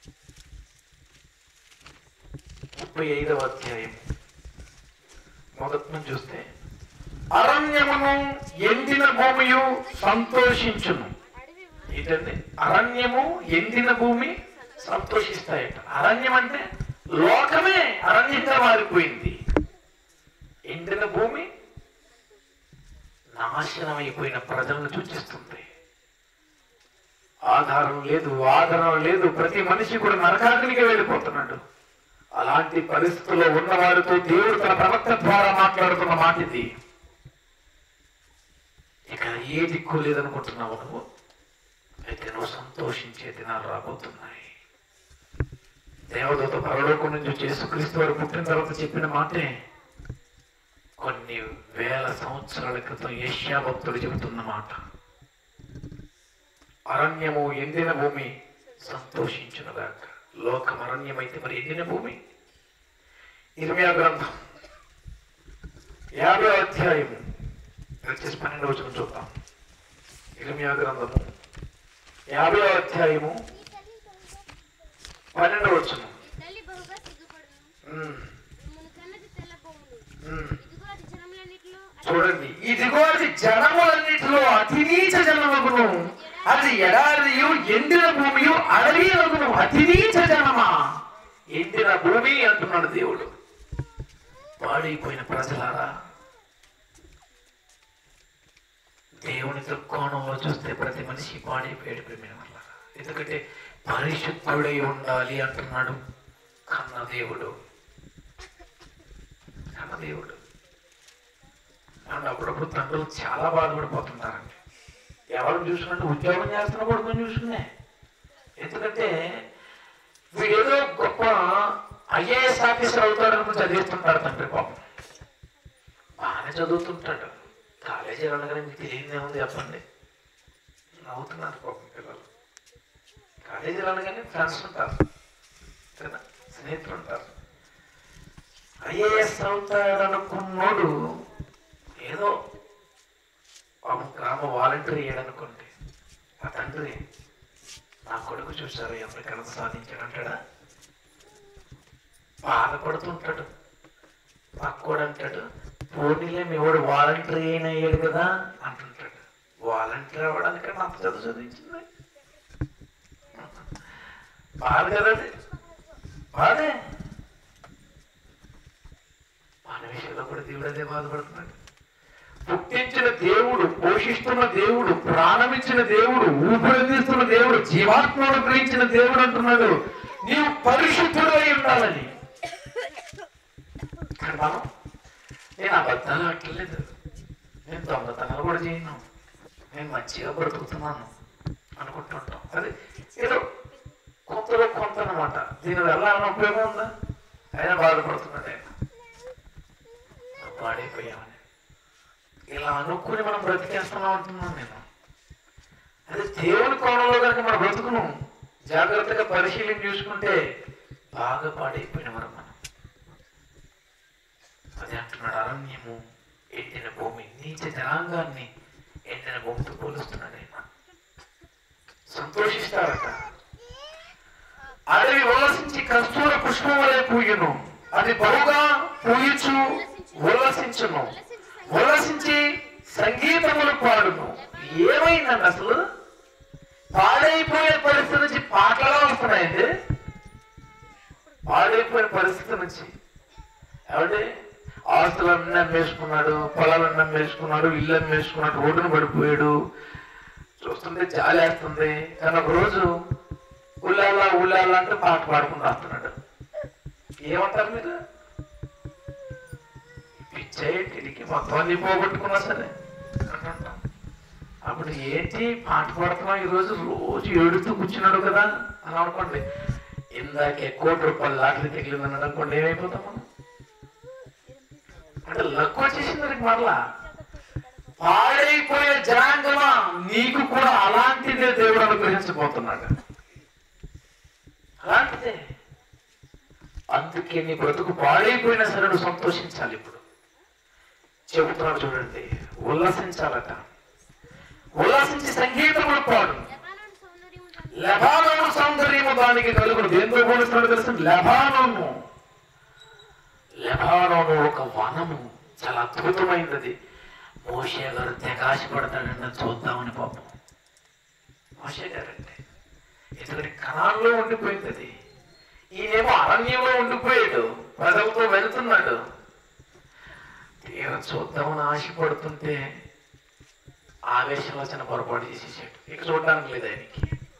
ముప్పై ఐదవ అధ్యాయం మొదటి నుంచి చూస్తే అరణ్యమును ఎండిన భూమియు సంతోషించును అడవి ఏంటంటే అరణ్యము ఎండిన భూమి సంతోషిస్తాయట అరణ్యం అంటే లోకమే అరణ్యంగా మారిపోయింది ఎండిన భూమి నాశనమైపోయిన ప్రజలను సూచిస్తుంది ఆధారం లేదు ఆదరణ లేదు ప్రతి మనిషి కూడా నరకాగ్నికి వెళ్ళిపోతున్నాడు అలాంటి పరిస్థితుల్లో ఉన్న వారితో దేవుడు తన ప్రవక్త ద్వారా మాట్లాడుతున్న మాట ఇది ఇక ఏ దిక్కు లేదనుకుంటున్నావు నువ్వు అయితే నువ్వు సంతోషించే దినాలు రాబోతున్నాయి దేవదూత పరలోకం నుంచి యేసుక్రీస్తు వారు పుట్టిన తర్వాత చెప్పిన మాటే కొన్ని వేల సంవత్సరాల క్రితం ఏష్యా భక్తుడు చెబుతున్న మాట అరణ్యము ఎండిన భూమి సంతోషించునుగాక లోకం అరణ్యమైతే మరి ఎండిన భూమి ఇరవై గ్రంథం యాభై అధ్యాయము వచ్చేసి పన్నెండు వచ్చిన చూద్దాం ఇరవై గ్రంథము యాభై అధ్యాయము నీ తల్లి బహుగా పన్నెండు వచ్చును నీ తల్లి బహుగా సిగ్గుపడును మిమ్మల్ని కన్నది తెల్లబోవును ఇదిగో అది జనములన్నిటిలో అతి- చూడండి ఇదిగో అది జనములన్నిటిలో అతి నీచ జనమగును అది ఎడారియు ఎండిన భూమియు అడవియగును అతి నీచ జనమా ఎండిన భూమి అంటున్నాడు దేవుడు పాడైపోయిన ప్రజలారా దేవుని దృక్కోణంలో చూస్తే ప్రతి మనిషి పాడైపోయాడు ప్రేమైన వల్ల ఎందుకంటే పరిశుద్ధుడై ఉండాలి అంటున్నాడు కన్న దేవుడు కన్న దేవుడు అండ్ అప్పుడప్పుడు తండ్రులు చాలా బాధపడిపోతుంటారండి ఎవరిని చూసుకుంటే ఉద్యోగం చేస్తున్న కొడుకుని చూసుకునే ఎందుకంటే వీడేదో గొప్ప ఐఏఎస్ ఆఫీసర్ అవుతాడని చదివిస్తుంటాడు తండ్రి పాపం బాగానే చదువుతుంటాడు కాలేజీ వెళ్ళగానే మీకు తెలియదే ఉంది చెప్పండి నవ్వుతున్నారు పాపం పిల్లలు కాలేజీ వెళ్ళగానే ఫ్రెండ్స్ ఉంటారు కదా స్నేహితులు ఉంటారు ఐఏఎస్ అవుతాడనుకున్నాడు ఏదో పాపం గ్రామ వాలంటీర్ అయ్యాడనుకోండి ఆ తండ్రి నా కొడుకు చూశారు ఎవరికైనా సాధించాడు అంటాడా బాధపడుతుంటాడు పక్కోడు అంటాడు పోనీలే మీ వాడు వాలంటీర్ అయిన అయ్యాడు కదా అంటుంటాడు వాలంటీర్ అవ్వడానికి అంత చదువు చదివించింది బాధ కదండి బాధే మన విషయంలో కూడా దేవుడు అదే బాధపడుతున్నాడు పుట్టించిన దేవుడు పోషిస్తున్న దేవుడు ప్రాణమిచ్చిన దేవుడు ఊపిరందిస్తున్న దేవుడు జీవాత్మను గ్రహించిన దేవుడు అంటున్నాడు నీవు పరిశుద్ధుడు అయి ఉండాలని కానీ మనం నేను అబద్ధాలు అట్లేదు నేను దొంగతనాలు కూడా చేయను నేను మంచిగా బ్రతుకుతున్నాను అనుకుంటుంటాం అది ఏదో కొంతలో కొంత అనమాట దీనివల్ల ఏమైనా ఉపయోగం ఉందా అయినా బాధపడుతున్నాడు ఆయన పాడైపోయామని ఇలా అనుకుని మనం బ్రతికేస్తున్నాం అంటున్నాను నేను అదే దేవుని కోణంలో కనుక మన బ్రతుకును జాగ్రత్తగా పరిశీలన చూసుకుంటే బాగా పాడైపోయిన వారు మనం అదే అంటున్నాడు అరణ్యము ఎండిన భూమి నీచ జనాంగాన్ని ఎండిన భూమితో పోలుస్తున్నాడు ఆయన సంతోషిస్తారట అడవి ఉల్లసించి కస్తూర పుష్పం వలె పూయును అది బహుగా పూయుచు ఉల్లసించును ఉల్లసించి సంగీతములు పాడును ఏమైందండి అసలు పాడైపోయే పరిస్థితి నుంచి పాటలా వస్తున్నాయండి పాడైపోయిన పరిస్థితి నుంచి ఏమంటే ఆస్తులన్నీ అమ్మేసుకున్నాడు పొలాలన్నీ అమ్మేసుకున్నాడు ఇల్లు అమ్మేసుకున్నాడు రోడ్డును పడిపోయాడు చూస్తుంటే జాలేస్తుంది కానీ ఒక రోజు ఉల్లాలా ఉల్లాలా అంటే పాట పాడుకుంటూ వస్తున్నాడు ఏమంటారు మీరు పిచ్చేటికి మొత్తం అన్ని పోగొట్టుకున్నా సరే అంటుంటాం అప్పుడు ఏంటి పాట పాడుతున్నావు ఈరోజు రోజు ఏడుతూ కూర్చున్నాడు కదా అని అనుకోండి ఇందాకే కోటి రూపాయలు లాటరీ తగిలిందని అనుకోండి ఏమైపోతాం మనం అంటే లక్కు వచ్చేసింది దానికి మరలా పాడైపోయిన జనాంగమా నీకు కూడా అలాంటిదే దేవుడు అనుగ్రహించబోతున్నాడు అలాంటిదే అందుకే నీ బ్రతుకు పాడైపోయినా సరే నువ్వు సంతోషించాలి ఇప్పుడు చెబుతున్నాడు చూడండి ఉల్లాసించాలట ఉల్లాసించి సంగీతములు పాడు లెబానోను సౌందర్యము దాని లెబానోను సౌందర్యము దానికి కలుగును దేంతో పోలుస్తున్నాడు తెలుసు లెబానోను లెబానోను ఒక వనము చాలా అద్భుతమైనది మోషే గారు తెగాశపడతాడంటే చూద్దామని పాపం మోషే గారంటే ఇతడి కణాల్లో ఉండిపోయింది అది ఈయనేమో అరణ్యంలో ఉండిపోయాడు ప్రజలతో వెళ్తున్నాడు తీరా చూద్దామని ఆశపడుతుంటే ఆవేశంలో చిన్న పొరపాటు చేసేసాడు ఇక చూడడానికి లేదు ఆయనకి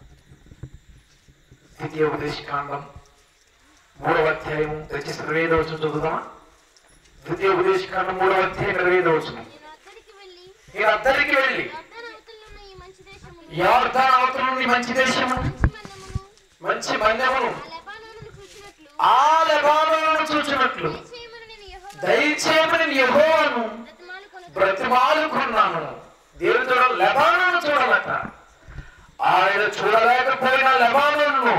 ద్వితీయ ఉపదేశకాండం మూడవ అధ్యాయము దయచేసి ఇరవై ఐదవ వచనం చదువుదామా ద్వితీయ ఉపదేశకాండం మూడవ అధ్యాయం ఇరవై ఐదవ వచనం నేను అక్కడికి వెళ్ళి నేను అద్దరికి వెళ్ళి యొర్దాను అవతల ఉన్న ఈ మంచి దేశమును యార్దాన్ అవతల నుండి మంచి దేశము మంచి మన్నమును మంచి మందమును ఆ లెబానోనును చూసినట్లు ఆ లెబానోను చూచినట్లు దయచేయమని నేను యెహోవా దయచేయమని నేను యెహోవాను బ్రతిమాలుకొనుచు బ్రతిమాలుకున్నాను దేవుడు చూడ లెబానోను చూడాలట ఆయన చూడలేకపోయిన లెబానోను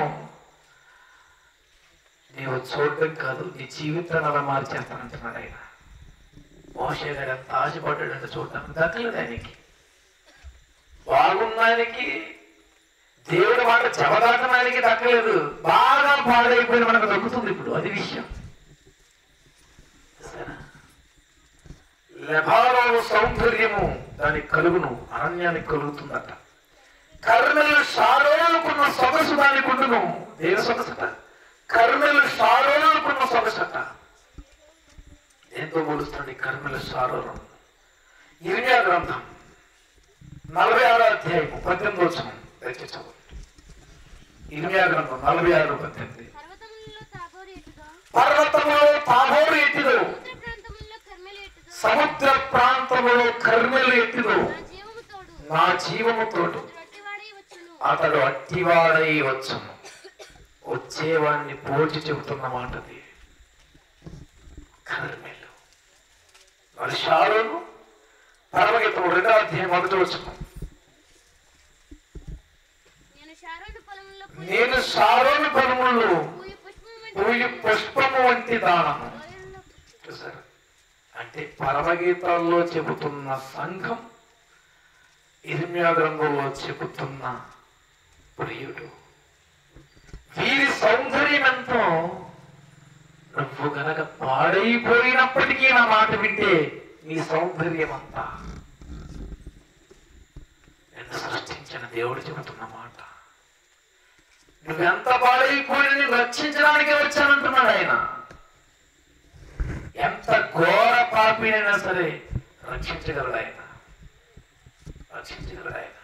నీవు చూడటం కాదు నీ జీవితాన్ని అలా మార్చేస్తానంటున్నాడు ఆయన మోషే గారు ఎంత ఆశపడ్డాడంటే చూడటానికి దక్కలేదు ఆయనకి బాగున్న ఆయనకి దేవుడి మాట చెవదాటం ఆయనకి దక్కలేదు బాగా పాడైపోయిన మనకు దక్కుతుంది ఇప్పుడు అది విషయం సరేనా? లెబానోను సౌందర్యము దానికి కలుగును అరణ్యానికి కలుగుతుందట కర్మెలు షారోనుకున్న సొగసు దానికి ఉండును దేని సొగసట కర్మెలు షారోనుకున్న సొగసట దేంతో పోలుస్తుంది కర్మెలు షారోను ఇరిమియా గ్రంథం నలభై ఆరో అధ్యాయము పద్దెనిమిది వచ్చిన దయచేసి చదవండి ఇరిమియా గ్రంథం నలభై ఆరు పద్దెనిమిది పర్వతములలో తాబోరు ఎట్టుగా పర్వతములో తాబోరు ఎట్టిదో సముద్ర ప్రాంతములలో కర్మెలు ఎట్టుగా సముద్ర ప్రాంతములో కర్మెలు ఎట్టిదో నా జీవము తోడు నా జీవము తోడు రొట్టివాడై వచ్చును అతడు అట్టివాడై వచ్చును వచ్చేవాడిని పోల్చి చెబుతున్న మాటది కర్మెలు మరి షారోను పరమగీతం రెండో అధ్యాయం మొదటి వచ్చును నేను షారోను పొలంలో నేను షారోను పరములు పూయి పుష్పము వంటి పూయి పుష్పము వంటి దానము లోయలలో చూసారు అంటే పరమగీతాల్లో చెబుతున్న సంఘం ఇర్మియా గ్రంథంలో చెబుతున్న ప్రియుడు వీరి సౌందర్యం ఎంతో నువ్వు గనక పాడైపోయినప్పటికీ నా మాట వింటే నీ సౌందర్యం అంతా నిన్ను సృష్టించిన దేవుడు చెబుతున్న మాట నువ్వెంత పాడైపోయిన నువ్వు రక్షించడానికే వచ్చానంటున్నాడు ఆయన ఎంత ఘోర పాపినైనా సరే రక్షించగలడు ఆయన రక్షించగలడు ఆయన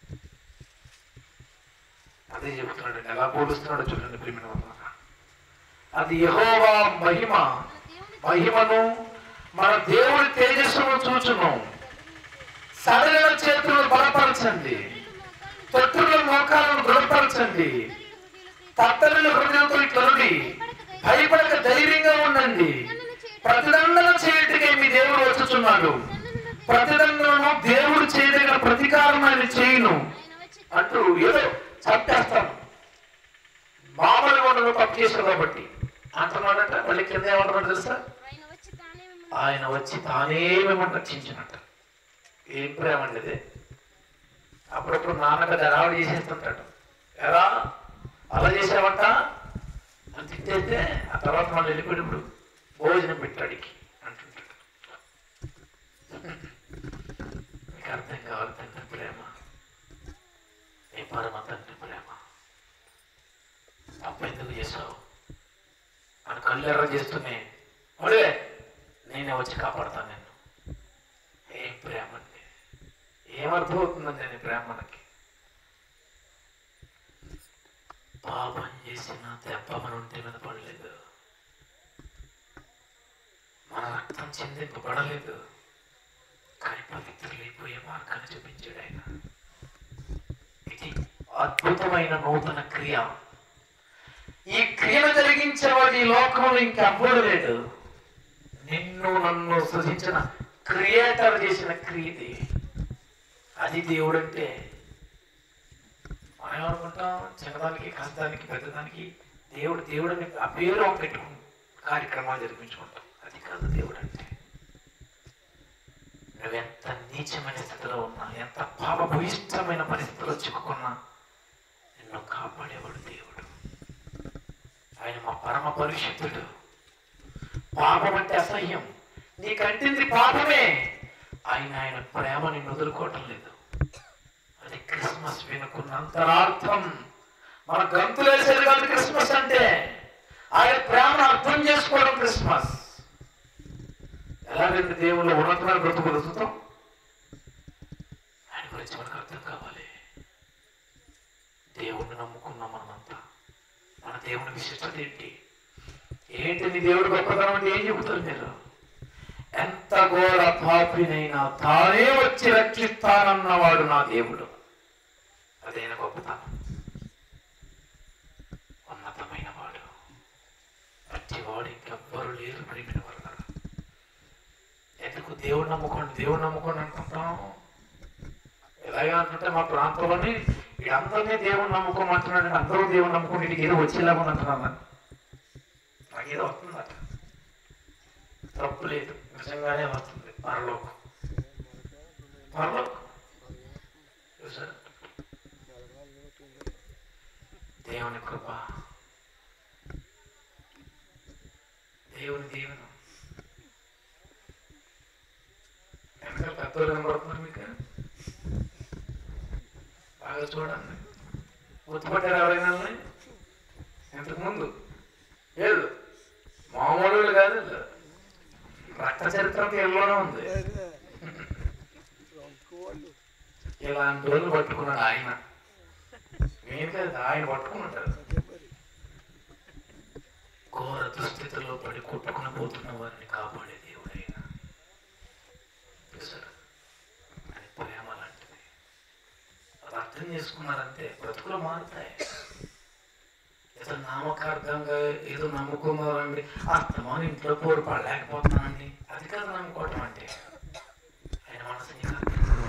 అదే చెబుతున్నాడు ఎలా పోలుస్తున్నాడు చూడండి ప్రేమిన వల్ల అది యహోవా మహిమ మన దేవుని మహిమను మన దేవుడి తేజస్సును చూచును సరైన చేతులను బలపరచండి తొట్టుల మోకాలను దృఢపరచండి తత్తరిన హృదయంతో ఇట్లనుడి భయపడక ధైర్యంగా ఉండండి ప్రతిదండన చేయటికే మీ దేవుడు వచ్చుచున్నాడు ప్రతిదండనను దేవుడు చేయదగిన ప్రతీకారం ఆయన చేయును ఆయన వచ్చి అంటూ ఏదో చంపేస్తాను మామూలుగా ఉండదు తప్పు చేశారు కాబట్టి అంటున్నాడట మళ్ళీ కింద ఏమంటున్నాడు తెలుసా ఆయన వచ్చి తానే మిమ్మల్ని ఆయన వచ్చి తానే మిమ్మల్ని రక్షించినట్ట ఏం ప్రేమ అండి ఇది అప్పుడప్పుడు నాన్నక గరావడి చేసేస్తుంటాడు ఎలా అలా చేసావంట అని తిట్టేస్తే ఆ తర్వాత మళ్ళీ వెళ్ళిపోయినప్పుడు భోజనం పెట్టాడికి అంటుంటాడు మీకు అర్థం కావాలి తండ్రి ప్రేమ నీ పరమ తండ్రి ప్రేమ తప్పు ఎందుకు చేసావు అని కళ్ళు ఎర్ర చేస్తూనే మొదలే నేనే వచ్చి కాపాడుతాను నిన్ను ఏం ప్రేమ అండి ఏమర్థం అవుతుందండి నీ ప్రేమ మనకి పాపం చేసిన దెబ్బ మన ఒంటి మీద పడలేదు మన రక్తం చిందింపబడలేదు కానీ పవిత్రులైపోయే మార్గాన్ని చూపించాడు ఆయన ఇది అద్భుతమైన నూతన క్రియ ఈ క్రియను జరిగించేవాడు ఈ లోకంలో ఇంకెవ్వడు లేడు నిన్ను నన్ను సృజించిన క్రియేటర్ చేసిన క్రియది అది దేవుడు అంటే మనం ఏమనుకుంటాం చిన్నదానికి కష్టదానికి పెద్దదానికి దేవుడు దేవుడిని ఆ పేరు పెట్టుకుని కార్యక్రమాలు జరిపించుకుంటాం అది కాదు దేవుడు అంటే నువ్వెంత నీచమైన స్థితిలో ఉన్నా ఎంత పాపభూయిష్టమైన పరిస్థితిలో చిక్కుకున్నా నిన్ను కాపాడేవాడు దేవుడు ఆయన మా పరమ పరిశుద్ధుడు పాపం అంటే అసహ్యం నీకంటింది పాపమే ఆయన ఆయన ప్రేమ నిన్ను వదులుకోవటం లేదు అది క్రిస్మస్ వెనుకున్న అంతరార్థం మన గంతులేసేది కాదు క్రిస్మస్ అంటే ఆయన ప్రేమను అర్థం చేసుకోవడం క్రిస్మస్ ఎలా రెండు దేవుళ్ళు ఉన్నతమైన బ్రతుకు బ్రతుకుతాం ఆయన గురించి మనకు అర్థం కావాలి దేవుణ్ణి నమ్ముకున్నాం మనమంతా మన దేవుని విశిష్టత ఏంటి ఏంటి నీ దేవుడు గొప్పతనం అంటే ఏం చెబుతారు మీరు ఎంత ఘోర పాపినైనా తానే వచ్చి రక్షిస్తానన్నవాడు నా దేవుడు అదైన గొప్పతనం ఉన్నతమైన వాడు అట్టివాడు ఇంకెవ్వరు లేరు ప్రేమిన వారు ఎందుకు దేవుడు నమ్ముకోండి దేవుడు నమ్ముకోండి అనుకుంటాం ఎలాగా అంటుంటే మా ప్రాంతంలోని వీళ్ళందరినీ దేవుడు నమ్ముకోమంటున్నాడు అందరూ దేవుడు నమ్ముకోండి వీడికి ఏదో వచ్చేలాగా ఉందంటున్నాను నాకు ఏదో వస్తుందట తప్పు లేదు నిజంగానే వస్తుంది పరలోకం పరలోకం చూసారా దేవుని కృప దేవుని దీవెన వెనకాల పెద్దలు కనబడుతున్నారు మీకు బాగా చూడండి గుర్తుపట్టారు ఎవరైనా వాళ్ళని? ఇంతకు ముందు ఏళ్ళు మామూలు వాళ్ళు కాదు వీళ్ళు. రక్త చరిత్ర ఎల్లోనే ఉంది ఇలాంటి రోజులు పట్టుకున్నాడు ఆయన నేను కాదు ఆయన పట్టుకున్నాడు ఘోర దుస్థితిలో పడి కొట్టుకుని పోతున్న వారిని కాపాడే దేవుడైన చూసారా ఆయన ప్రేమ లాంటిది అది అర్థం చేసుకున్నారంటే బ్రతుకులు మారుతాయి ఏదో నామకార్థంగా ఏదో నమ్ముకున్నారండి అర్థమని ఇంట్లో పోరు పడలేకపోతున్నానండి అది కాదు నమ్ముకోవటం అంటే ఆయన మనసుని కాదు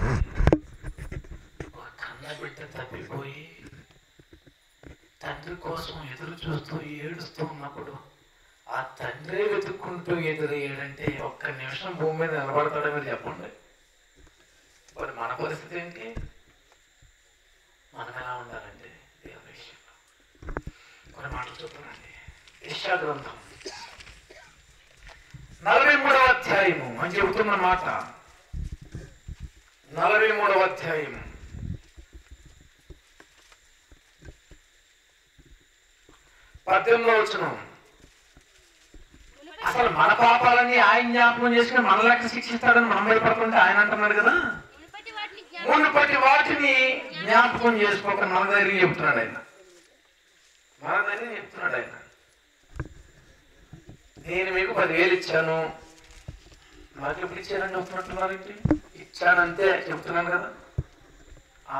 ఒక కన్న బిడ్డ తప్పిపోయి తండ్రి కోసం ఎదురు చూస్తూ ఏడుస్తూ ఉన్నప్పుడు ఆ తండ్రే వెతుక్కుంటూ ఎదురయ్యాడంటే ఒక్క నిమిషం భూమి మీద నిలబడతాడో మీరు చెప్పండి మరి మన పరిస్థితి ఏంటి మనం ఎలా ఉండాలండి దేవుని విషయంలో కొన్ని మాటలు చూద్దామండి యెషయా గ్రంథం నలభై మూడవ అధ్యాయము అని చెబుతున్న మాట నలభై మూడవ అధ్యాయము పద్యంలో వచ్చిన అసలు మన పాపాలన్నీ ఆయన జ్ఞాపకం చేసుకుని మన లెక్క శిక్షిస్తాడని మనం భయపడుతుంటే ఆయన అంటున్నాడు కదా మునుపటి వాటిని జ్ఞాపకం మునుపటి వాటిని జ్ఞాపకం చేసుకోక మన దగ్గర చెప్తున్నాడు ఆయన మన దగ్గర చెప్తున్నాడు ఆయన నేను మీకు పదివేలు ఇచ్చాను నాకు ఎప్పుడు ఇచ్చానని చెప్తున్నట్టున్నారు ఏంటి ఇచ్చానంతే చెప్తున్నాను కదా ఆ.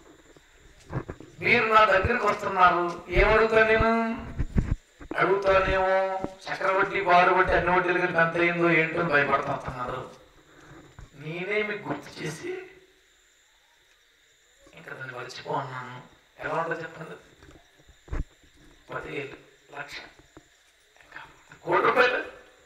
మీరు నా దగ్గరికి వస్తున్నారు ఏమడుగుతా నేను అడుగుతానేమో చక్రవడ్డీ బారు బట్టి అన్ని వడ్డీలు కలిపి ఎంత అయిందో ఏంటో అని భయపడతా వస్తున్నారు నేనే మీకు గుర్తు చేసి ఇంకా దాన్ని మర్చిపో అన్నాను ఎలా ఉంటుంది చెప్పండి పదివేలు లక్ష ఇంకా కోటి రూపాయలు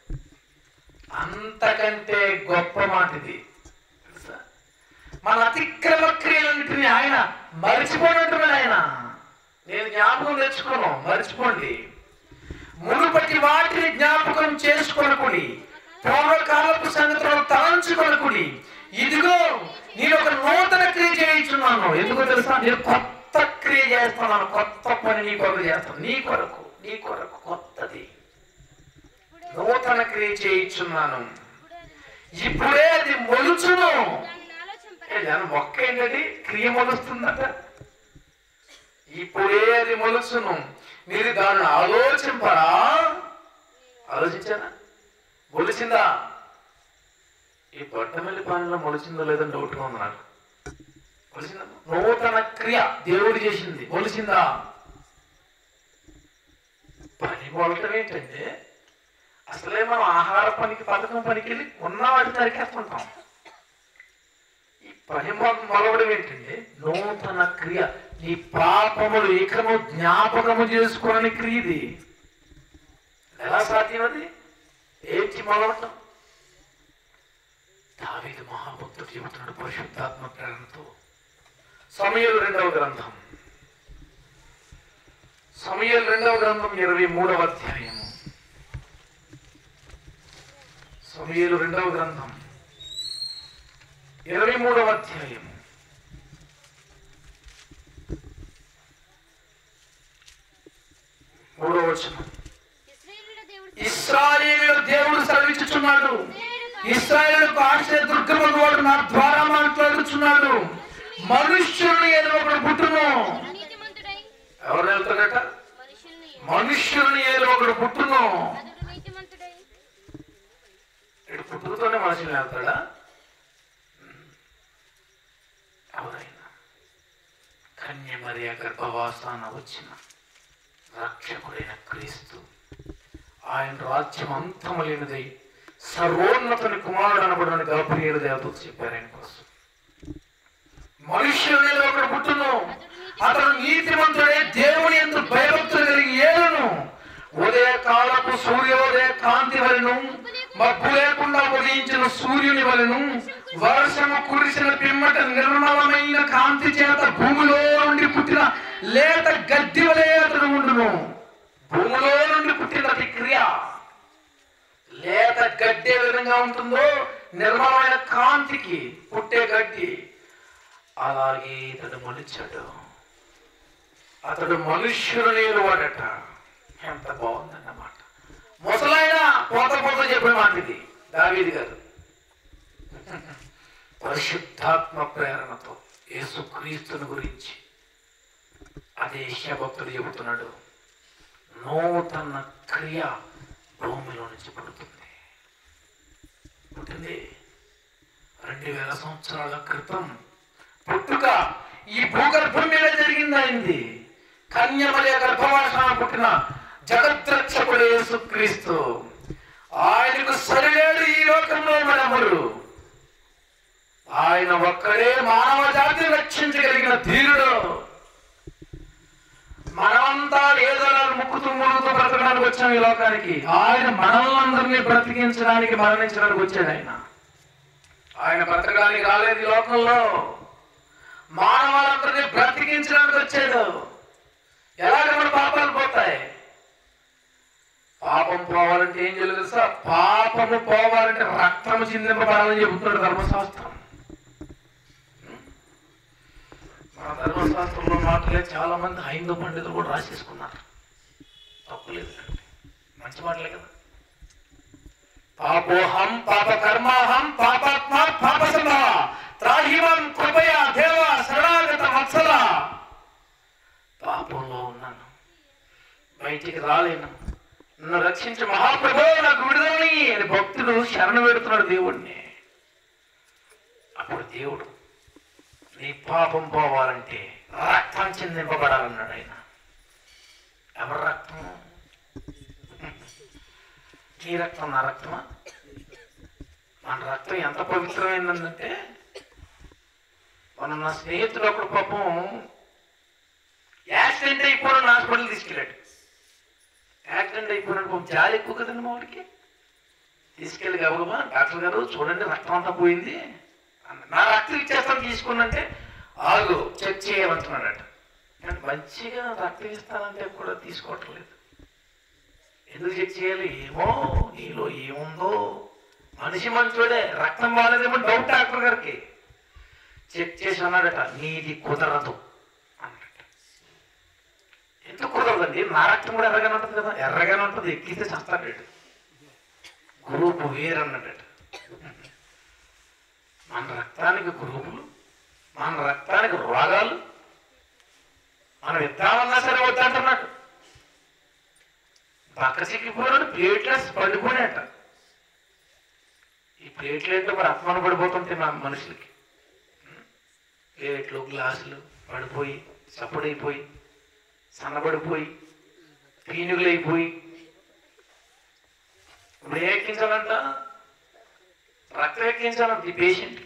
అంతకంటే గొప్ప మాట ఇది తెలుసా? మన అతిక్రమ క్రియలన్నింటినీ ఆయన మరిచిపోయినట్టున్నాడు ఆయన నేను జ్ఞాపకం తెచ్చుకోను మర్చిపోండి మునుపటి వాటిని జ్ఞాపకం చేసుకొనకుడి పూర్వకాలపు సంగతులను తలంచుకొనకుడి ఇదిగో నేను ఒక నూతన క్రియ చేయించున్నాను ఎందుకో తెలుసా నేను కొత్త క్రియ చేస్తున్నాను కొత్త పని నీ కొరకు చేస్తాను నీ కొరకు నీ కొరకు కొత్తది నూతన క్రియ చేయించున్నాను ఇప్పుడే అది మొలుచును దానిని ఆలోచింప ఏ జనం మొక్క ఏంటది క్రియ మొలుస్తుందట ఇప్పుడే అది మొలుచును మీరు దాన్ని ఆలోచింపరా ఆలోచించారా మొలిచిందా ఈ బొట్టమల్లి పాలనలో మొలిచిందో లేదో డౌట్గా ఉంది నాకు మొలిచిందా నూతన క్రియ దేవుడు చేసింది మొలిచిందా పని మొలటం ఏంటంటే అసలే మనం ఆహార పనికి పథకం పనికి వెళ్ళి ఉన్న వాటిని నరికేస్తుంటాం ఈ పని మొ- మొదలవడం ఏంటంటే నూతన క్రియ నీ పాపములు ఇకము జ్ఞాపకము చేసుకోని క్రియ ఇది ఎలా సాధ్యం అది ఏంటి మొదలవటం దావీదు మహాభక్తుడు చెబుతున్నాడు పరిశుద్ధాత్మ ప్రేరణతో సమయలు రెండవ గ్రంథం సమయలు రెండవ గ్రంథం ఇరవై మూడవ అధ్యాయము సమయలు రెండవ గ్రంథం ఇరవై మూడవ అధ్యాయము మూడవ వచనం ఇశ్రాయేలుల దేవుడు ఇస్రాయేలు దేవుడు సెలవిచ్చుచున్నాడు ఇస్రాయేలుకు ఆశ్రయ దుర్గముడు వాడు నా ద్వారా మాట్లాడుచున్నాడు మనుష్యుని ఏదో ఒకడు పుట్టును నీతిమంతుడై ఎవరు వెళ్తాడట మనుషుల్ని మనుష్యుని ఏదో ఒకడు పుట్టును అతడు నీతిమంతుడై ఇటు పుట్టుకతోనే మనుషులు వెళ్తాడా ఎవరైనా కన్య మరియ గర్భవాసాన వచ్చిన రక్షకుడైన క్రీస్తు ఆయన రాజ్యం అంతము లేనిదై సర్వోన్నతుని కుమారుడు అనబడిన గర్భనీయుడు దేవతలు చెప్పారు ఆయన కోసం మనుష్యుని ఒకడు పుట్టును అతడు నీతిమంతుడే దేవుని ఎందు భయభక్తులు కలిగి ఏలును ఉదయ కాలపు సూర్యోదయ కాంతి వలెను మబ్బు లేకుండా ఉదయించిన సూర్యుని వలెను వర్షము కురిసిన పిమ్మట నిర్మలమైన కాంతి చేత భూమిలో నుండి పుట్టిన లేత గడ్డి వలె అతడు ఉండును భూమిలో నుండి పుట్టిన అతి క్రియ లేత గడ్డి ఏ విధంగా ఉంటుందో నిర్మలమైన కాంతికి పుట్టే గడ్డి అలాగే ఇతడు మలిచాడు అతడు మనుష్యులు లేని వాడట ఎంత బాగుందన్నమాట ముసలాయన పోత పోత చెప్పిన మాట ఇది దావీది గారు పరిశుద్ధాత్మ ప్రేరణతో యేసుక్రీస్తుని గురించి అదే భక్తుడు చెబుతున్నాడు నూతన క్రియ భూమిలో నుంచి పుడుతుంది పుట్టింది రెండు వేల సంవత్సరాల క్రితం పుట్టుక ఈ భూగర్భం మీద జరిగింది అయింది కన్యమలయ గర్భవాసన పుట్టిన జగద్రక్షకుడు యేసుక్రీస్తు ఆయనకు సరిలేడు ఈ లోకంలో మనములు ఆయన ఒక్కడే మానవ జాతిని రక్షించగలిగిన ధీరుడు మనమంతా ఏదోలాలు ముక్కుతూ మురుగుతూ బ్రతకడానికి వచ్చాం ఈ లోకానికి ఆయన మనల్ని బ్రతికించడానికి మరణించడానికి వచ్చాడు ఆయన ఆయన బ్రతకడానికి రాలేదు ఈ లోకంలో మానవాళ్ళందరినీ బ్రతికించడానికి వచ్చాడు ఎలాగ మన పాపాలు పోతాయి పాపం పోవాలంటే ఏం చేయాలి తెలుసా పాపము పోవాలంటే రక్తము చిందింపబడాలని చెబుతున్నాడు ధర్మశాస్త్రం మన ధర్మశాస్త్రంలో మాటలే చాలా మంది హైందూ పండితులు కూడా రాసేసుకున్నారు తప్పులేదు మంచి మాటలే కదా పాపోహం పాప కర్మాహం పాపాత్మ పాప సంభవ త్రాహిమం కృపయా దేవ శరణాగత వత్సల పాపంలో ఉన్నాను బయటికి రాలేను నన్ను రక్షించి మహాప్రభు నాకు విడుదలని అని భక్తుడు శరణ పెడుతున్నాడు దేవుణ్ణి అప్పుడు దేవుడు నీ పాపం పోవాలంటే రక్తం చెందింపబడాలన్నాడు ఆయన ఎవరి రక్తం నీ రక్తం నా రక్తమా మన రక్తం ఎంత పవిత్రమైందంటే మన నా స్నేహితుడు ఒకడు పాపం యాక్సిడెంట్ అయిపోయిన హాస్పిటల్ తీసుకెళ్ళాడు యాక్సిడెంట్ అయిపోయినాడు పాపం జాలి ఎక్కువ కదండి మా వాడికి తీసుకెళ్ళి గబగబా డాక్టర్ గారు చూడండి రక్తం అంతా పోయింది అన్న- నా రక్తం ఇచ్చేస్తాను తీసుకున్నంటే ఆగు చెక్ చేయాలంటున్నాడట కానీ మంచిగా రక్తం ఇస్తానంటే కూడా తీసుకోవటం లేదు ఎందుకు చెక్ చేయాలి ఏమో నీలో ఏముందో మనిషి మంచోడే రక్తం బాగాలేదేమో డౌట్ డాక్టర్ గారికి చెక్ చేసి అన్నాడట నీది కుదరదు అన్నట ఎందుకు కుదరదండి నా రక్తం కూడా ఎర్రగానే ఉంటుంది కదా ఎర్రగానే ఉంటుంది ఎక్కితే చస్తాడు గ్రూప్ వేరన్నాడట మన రక్తానికి గ్రూపులు మన రక్తానికి రోగాలు మనం ఇద్దామన్నా సరే వద్దంటున్నాడు పక్క చిక్కిపోయినాడు ప్లేట్లెస్ పడిపోయినట్ట ఈ ప్లేట్లెట్లు మరి అపమాన పడిపోతుంటే మా మనుషులకి ప్లేట్లు గ్లాసులు పడిపోయి చప్పుడైపోయి సన్నబడిపోయి పీనుగులైపోయి ఇప్పుడు ఏ ఎక్కించాలంట రక్తం ఎక్కించాలంట ఈ పేషెంట్కి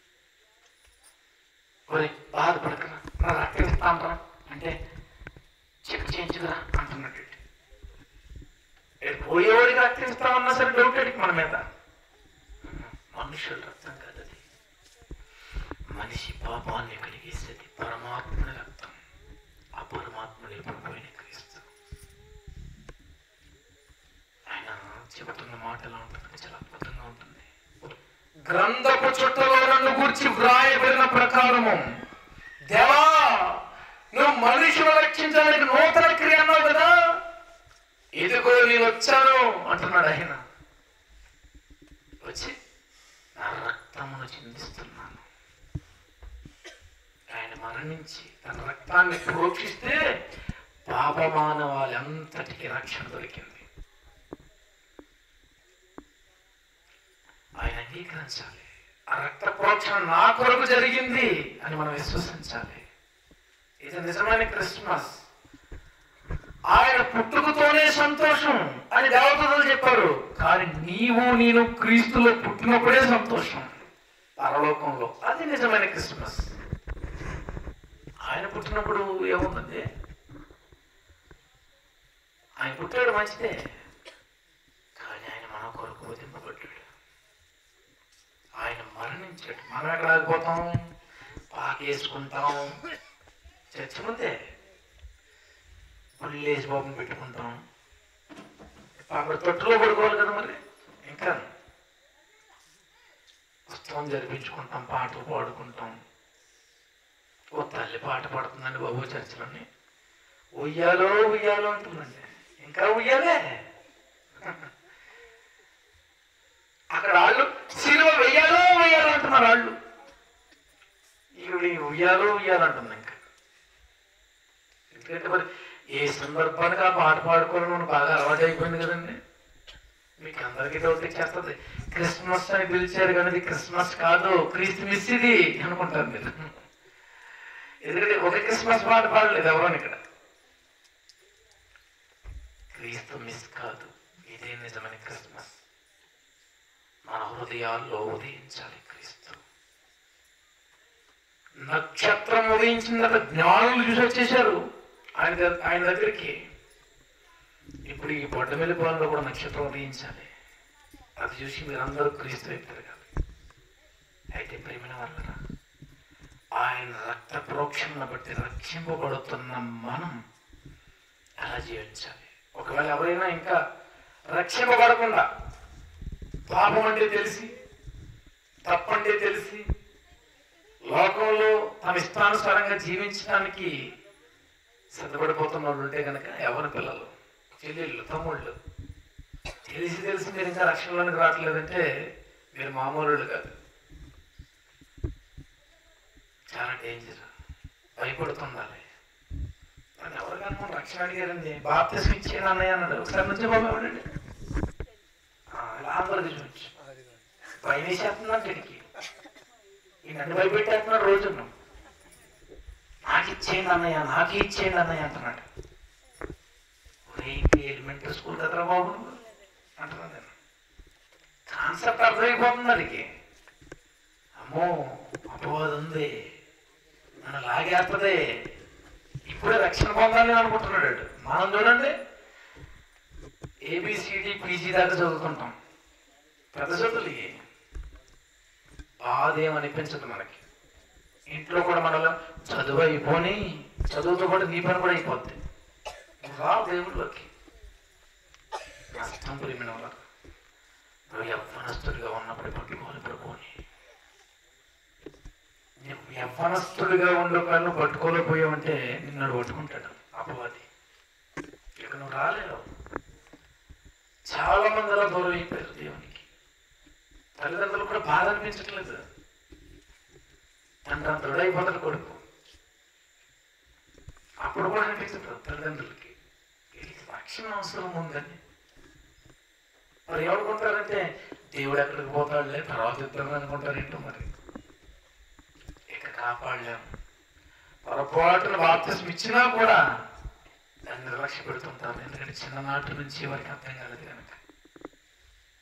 ఒరే బాధపడకరా నా రక్తం ఇస్తాను అంటే చెక్ చేయించుకురా అంటున్నాడు పోయేవాడికి రక్తం ఇస్తామన్నా సరే డౌట్ అడిగి మన మీద మనుషుల రక్తం కాదు అది మనిషి పాపాన్ని కలిగిస్తుంది పరమాత్ముని రక్తం ఆ పరమాత్ముని ఎప్పుడు పోయిన క్రీస్తు ఆయన చెబుతున్న మాట ఎలా ఉంటుంది చాలా అద్భుతంగా ఉంటుంది గ్రంథపు చుట్టలో నన్ను గురించి వ్రాయబడిన ప్రకారము దేవా నువ్వు మనుషులు రక్షించడానికి నూతన క్రియ అన్నావు కదా ఇదిగో నేను వచ్చాను అంటున్నాడు ఆయన వచ్చి నా రక్తమును చిందిస్తున్నాను ఆయన మరణించి తన రక్తాన్ని ప్రోక్షిస్తే పాపమానవాళ్ళంతటికి రక్షణ దొరికింది ఆయన అంగీకరించాలి ఆ రక్త ప్రోక్షణ నా కొరకు జరిగింది అని మనం విశ్వసించాలి ఇది నిజమైన క్రిస్మస్ ఆయన పుట్టుకతోనే సంతోషం అని దేవతలు చెప్పారు కానీ నీవు నేను క్రీస్తులో పుట్టినప్పుడే సంతోషం పరలోకంలో అది నిజమైన క్రిస్మస్ ఆయన పుట్టినప్పుడు ఏముందండి ఆయన పుట్టాడు మంచిదే కానీ ఆయన మన కొరకు వదింపబడ్డాడు ఆయన మరణించాడు మనం ఎక్కడ ఆగిపోతాం పాకేసుకుంటాం చర్చి ముందే పుల్లేసి బాబుని పెట్టుకుంటాం అక్కడ తొట్టులో పడుకోవాలి కదా మరి ఇంకా ఉత్సవం జరిపించుకుంటాం పాటలు పాడుకుంటాం ఓ తల్లి పాట పాడుతుందండి బాబు చర్చలోని ఉయ్యాలో ఉయ్యాలో అంటుందండి ఇంకా ఉయ్యాలే అక్కడ వాళ్ళు సిలువ వెయ్యాలో వెయ్యాలో అంటున్నారు వాళ్ళు ఇక్కడ ఈ ఉయ్యాలో ఉయ్యాలో అంటుంది ఇంకా ఎందుకంటే మరి ఏ సందర్భానికి ఆ పాట పాడుకోవడం మనకు బాగా అలవాటు అయిపోయింది కదండి మీకు అందరికీ డౌట్ ఇచ్చేస్తుంది క్రిస్మస్ అని పిలిచారు కానీ ఇది క్రిస్మస్ కాదు క్రిస్మస్ ఇది అనుకుంటారు మీరు ఎందుకంటే ఒక క్రిస్మస్ పాట పాడలేదు ఎవరోని ఇక్కడ క్రీస్తు మిస్ కాదు ఇదే నిజమైన క్రిస్మస్ మన హృదయాల్లో ఉదయించాలి క్రీస్తు నక్షత్రం ఉదయించిందట జ్ఞానులు చూసి వచ్చేసారు ఆయన దగ్గ- ఆయన దగ్గరికి ఇప్పుడు ఈ బొడ్డమిల్లి పొలంలో కూడా నక్షత్రం ఉదయించాలి అది చూసి మీరందరూ క్రీస్తు వైపు తిరగాలి అయితే ప్రేమిన వల్ల ఆయన రక్త ప్రోక్షణను బట్టి రక్షింపబడుతున్న మనం ఎలా జీవించాలి ఒకవేళ ఎవరైనా ఇంకా రక్షింపబడకుండా పాపం అంటే తెలిసి తప్పంటే తెలిసి లోకంలో తమ ఇష్టానుసారంగా జీవించడానికి సిద్ధపడిపోతున్న వాళ్ళు ఉంటే కనుక ఎవరి పిల్లలు చెల్లెళ్ళు తమ్ముళ్ళు తెలిసి తెలిసి మీరు ఇంకా రక్షణలోనికి రావట్లేదంటే మీరు మామూలు వాళ్ళు కాదు చాలా డేంజర్ భయపడుతుండాలి నన్ను ఎవరికైనా మనం రక్షణ అడిగారండి బాప్తిసం ఇచ్చేది అన్నయ్య అన్నాడు ఒకసారి నుంచి బాబు ఎవడండి ఆంధ్రప్రదేశ్ నుంచి భయం వేసేస్తుందంటే ఇక్కడికి ఈ నన్ను భయపెట్టేస్తున్నాడు రోజు నాకు ఇచ్చేయండి అన్నయ్య నాకు ఇచ్చేయండి అన్నయ్య అంటున్నాడు ఎలిమెంటరీ స్కూల్ కదరా బాబు నువ్వు అంటున్నాను నేను కాన్సెప్ట్ అర్థమైపోతుంది అదికి అమ్మో అపవాదం ఉంది నన్ను లాగేస్తుంది ఇప్పుడే రక్షణ పొందాలి అని అనుకుంటున్నాడు వాడు. మనం చూడండి ఏబిసిడి పీజీ దాకా చదువుతుంటాం పెద్ద చదువులు ఇవి. బాధ ఏమనిపించదు మనకి ఇంట్లో కూడా మనలో చదువు అయిపోని చదువుతో పాటు నీ పని కూడా అయిపోద్ది నువ్వు రా దేవుళ్ళకి నష్టం ప్రేమిన వాళ్ళ నువ్వు యవ్వనస్తుడిగా ఉన్నప్పుడు పట్టుకోవాలి ప్రభుని నువ్వు యవ్వనస్తుడిగా ఉండే కళ్ళు పట్టుకోలేకపోయావంటే నిన్ను పట్టుకుంటాడు అపవాది ఇక నువ్వు రాలేవు చాలా మంది అలా దూరం అయిపోయారు దేవునికి తల్లిదండ్రులు కూడా బాధ అనిపించట్లేదు తండ్రి అంత దృఢైపోతాడు కొడుకు అప్పుడు కూడా అనిపించదు తల్లిదండ్రులకి వీళ్ళకి రక్షణ అవసరం ఉందని మరి ఏమనుకుంటారంటే దేవుడు ఎక్కడికి పోతాడులే తర్వాత ఇద్దరు అనుకుంటారు ఏంటో మరి ఇక కాపాడలేము పొరపాటున బాప్తిసం ఇచ్చినా కూడా దాన్ని నిర్లక్ష్య పెడుతుంటారు ఎందుకంటే చిన్ననాటి నుంచి వారికి అర్థం కాలేదు కనుక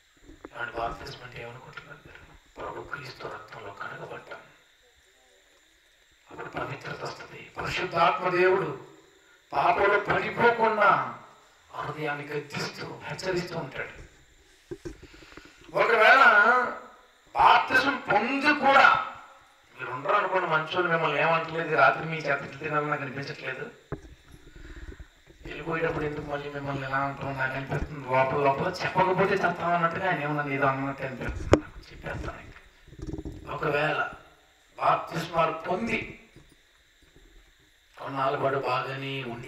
ఇలాంటి బాప్తిజం అంటే ఏమనుకుంటున్నారు మీరు ప్రభు క్రీస్తు రక్తంలో కడగబడ్డాం అప్పుడు పవిత్రత వస్తుంది పరిశుద్ధాత్మ దేవుడు పాపలో పడిపోకుండా హృదయాన్ని గద్దిస్తూ హెచ్చరిస్తూ ఉంటాడు ఒకవేళ బాప్తిజం పొంది కూడా మీరు ఉండరు అనుకోండి మంచోళ్ళు మిమ్మల్ని ఏమంటలేదు ఈ రాత్రి మీ చేత తినాలని నాకు అనిపించట్లేదు వెళ్ళిపోయేటప్పుడు ఎందుకు మళ్ళీ మిమ్మల్ని ఎలా అంటాం నాకు అనిపిస్తుంది లోపల లోపల చెప్పకపోతే చెప్తామన్నట్టుగా ఆయన ఏమన్నా ఏదో అన్నట్టు అనిపిస్తుంది నాకు చెప్పేస్తాను ఇంకా. ఒకవేళ బాప్తిస్మాలు పొంది కొన్నాళ్ళు పాటు బాగానే ఉండి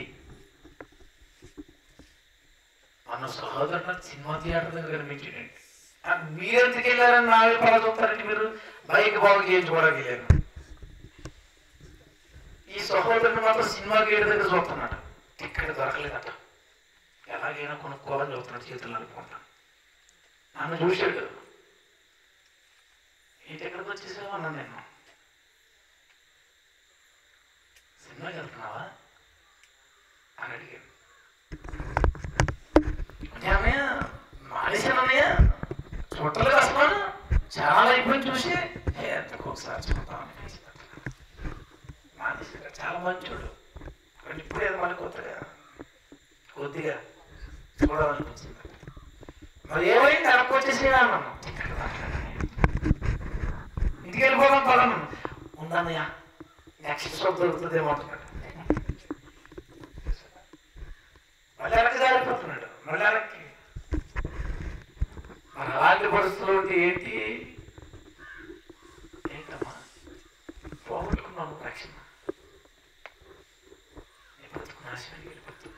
మన సహోదరుడు నాకు సినిమా థియేటర్ దగ్గర కనిపించాడండి ఆ మీరు ఎందుకు వెళ్ళారని నా పలా చూస్తారంటే మీరు బైక్ బాగు చేయించుకోవడానికి వెళ్ళారు ఈ సహోదరుని మాత్రం సినిమా గేట్ దగ్గర చూస్తున్నాడు టికెట్ దొరకలేదట ఎలాగైనా కొనుక్కోవాలని చూస్తున్నాడు చేతులు అనుకుంటా నన్ను చూశాడు ఏంటి ఎక్కడికి వచ్చేసావు అన్నా నేను సినిమాకి వెళ్తున్నావా అని అడిగాడు అంటే అన్నయ్య మానేశాను అన్నయ్య చూడలేదు అసలు చాలా అయిపోయింది చూసి ఎంతకు ఒకసారి చూద్దాం అనిపించింది మానేశాడు చాలా మంచోడు కానీ ఇప్పుడు ఏదో మళ్ళీ కొత్తగా కొద్దిగా చూడాలనిపించింది మరి ఏమైంది వెనక్కి వచ్చేసి అన్నాను ఇంటికి వెళ్ళిపోదాం పదను ఉందన్నయ్య నెక్స్ట్ షాప్ దొరుకుతుందేమో అంటున్నాడు మళ్ళీ వెనక్కి జారిపోతున్నాడు మళ్ళీ వెనక్కి మరి అలాంటి పరిస్థితులు ఉంటే ఏంటి ఏంటమ్మా పోగొట్టుకున్నాము రక్షణ నీ బ్రతుకు నాశనానికి వెళ్ళిపోతుంది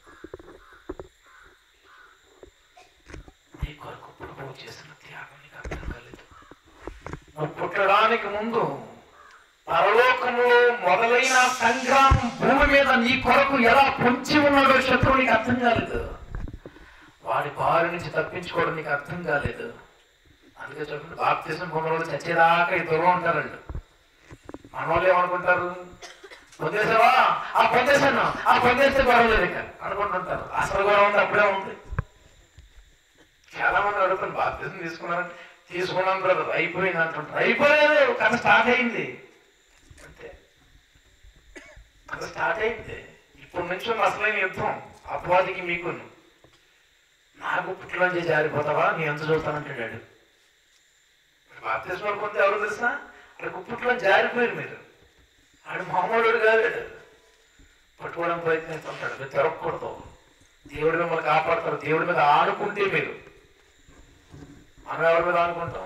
నీ కొరకు ప్రభువు చేసిన త్యాగం నీకు అర్థం కాలేదు నువ్వు పుట్టడానికి ముందు పరలోకములో మొదలైన సంగ్రామం భూమి మీద నీ కొరకు ఎలా పొంచి ఉన్నాడో శత్రువు నీకు అర్థం కాలేదు వాడి బారి నుంచి తప్పించుకోవడం నీకు అర్థం కాలేదు అందుకే చెప్పండి బాప్తీసం పొందడం చచ్చేదాకా ఈ దూరం ఉంటారండి మన వాళ్ళు ఏమనుకుంటారు పొందేసావా ఆ పొందేశాను ఆ పొందేస్తే గొడవలేదు ఇక అనుకుంటుంటారు అసలు గొడవ ఉంది అప్పుడే ఉంది చాలా మంది అడుగుతారు బాప్తీసం తీసుకున్నారంటే తీసుకున్నాను బ్రదర్ అయిపోయింది అంటుంటారు అయిపోలేదు కథ స్టార్ట్ అయింది అంతే కథ స్టార్ట్ అయింది ఇప్పుడు నుంచి ఉన్న అసలైన యుద్ధం అపవాదికి మీకును నాకు పుట్టిలోంచి జారిపోతావా నీ ఎంత చూస్తానంటాడు బాప్తీసం పొంది ఎవరు తెలుసా అక్కడ కుప్పట్లో జారిపోయారు మీరు ఆడు మామూలుడు కాదు పట్టుకోవడానికి ప్రయత్నిస్తుంటాడు మీరు తిరగకూడదు దేవుడి మిమ్మల్ని కాపాడతారు దేవుడి మీద ఆడుకుంటే మీరు మనం ఎవరి మీద ఆడుకుంటాం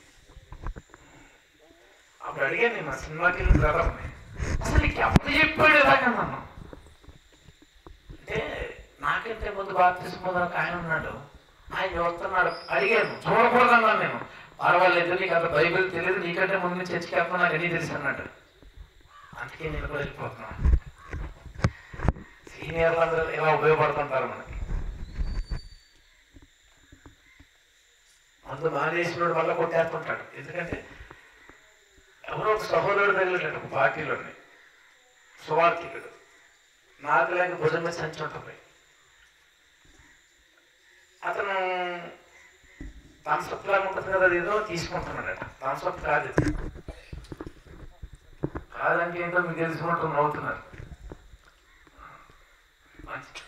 అప్పుడు అడిగాను నేను ఆ సినిమాకి వెళ్ళిన బ్రదర్ని అసలు నీకు ఎవరు చెప్పాడు ఇలాగా నన్ను అంటే నాకంటే ముందు బాప్తిసం పొందడానికి ఆయన ఉన్నాడు ఆయన చూస్తున్నాడు అడిగాను చూడకూడదన్నాను నేను పర్వాలేదు నీకు అంత బైబిల్ తెలియదు నీకంటే ముందు నుంచి చర్చికి వెళ్తున్నా నాకు అన్నీ తెలుసు అన్నాడు అందుకే నేను కూడా వెళ్ళిపోతున్నాను సీనియర్లు అందరూ ఇలా ఉపయోగపడుతుంటారు మనకి ముందు మానేసినోడు వల్ల కొట్టేస్తుంటాడు ఎందుకంటే ఎవరో ఒక సహోదరుడు తగిలినట్టు ఒక పార్టీలోని సువార్థికుడు నాకు లేక భుజం మీద సంచి ఉంటుంది అతను థమ్స్అప్ లాగా ఉంటుంది కదా అది ఏదో తీసుకుంటున్నాడట థమ్స్అప్ కాదు ఇది కాదంటే ఏంటో మీకు తెలుసుకుంటూ నవ్వుతున్నారు మంచి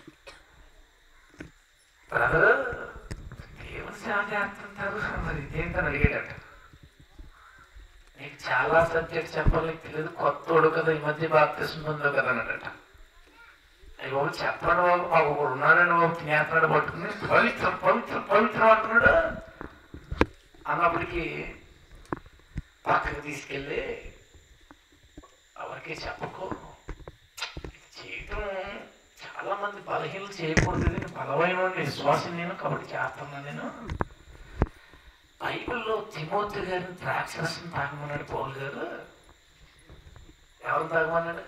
బ్రదర్ దేవుని సేవ చేస్తుంటారు మరి ఇదేంటని అడిగాడట నీకు చాలా సబ్జెక్ట్ చెప్పాలి నీకు తెలియదు కొత్తోడు కదా ఈ మధ్య బాప్తిసం పొందో కదా అన్నాడట అయ్యి బాబు చెప్పండి బాబు మాకు ఒకడు ఉన్నాడని బాబు జ్ఞాపకాడు పట్టుకుని పవిత్రం పవిత్రం పవిత్రం అంటున్నాడు అన్నప్పటికీ పక్కకు తీసుకెళ్ళి ఎవరికి చెప్పకు ఇది చేయటం చాలా మంది బలహీనలు చేయకూడదు ఇది నేను బలమైన వాడిని, విశ్వాసం నేను కాబట్టి చేస్తున్నా నేను బైబిల్లో తిమోతి గారిని ద్రాక్షరసం తాగమన్నాడు పౌలు గారు ఎవరు తాగమన్నాడు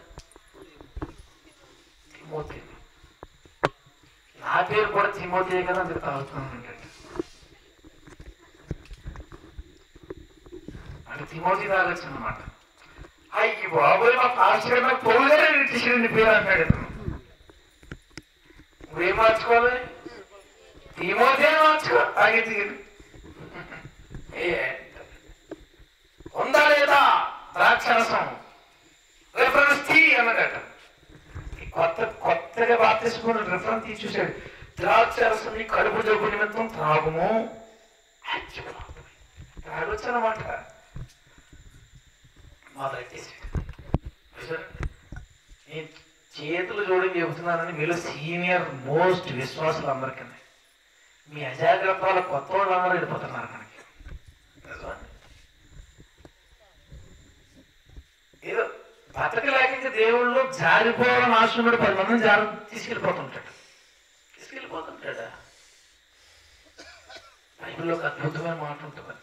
తిమోతి నా పేరు కూడా తిమోతి కదా అందుకు తాగుతున్నాను అంటాడు అంటే తిమోతి తాగొచ్చు అనమాట అయ్యి బాబోయ్ మా పాస్టర్ గారు నాకు పౌలు గారే రిటిషన్ పేరు అంటాడు ఇతను నువ్వేం మార్చుకోవాలి తిమోతి అని మార్చుకో తాగి తీరు ఏంటది? ఉందా లేదా ద్రాక్షరసం రిఫరెన్స్ తీ అన్నదట ఈ కొత్త కొత్తగా బాప్తిస్మను రిఫరెన్స్ తీసి చూశాడు ద్రాక్షరసం నీ కడుపు జబ్బు నిమిత్తం త్రాగుము అచ్చి బాబోయ్. త్రాగొచ్చు అన్నమాట మొదలెట్టేసాడు చూసారా? నేను చేతులు జోడించి చెబుతున్నానని మీలో సీనియర్ మోస్ట్ విశ్వాసులు అందరికీ మీ అజాగ్రత్తల కొత్త వాళ్ళు అందరూ వెళ్ళిపోతున్నారు మనకి నిజమా? ఏదో బతకలేక దేవుళ్ళు జారిపోవాలని ఆశనుడు పది మందిని జారి తీసుకెళ్ళిపోతుంటాడు తీసుకెళ్ళిపోతుంటాడా బైబిల్లో ఒక అద్భుతమైన మాట ఉంటుంది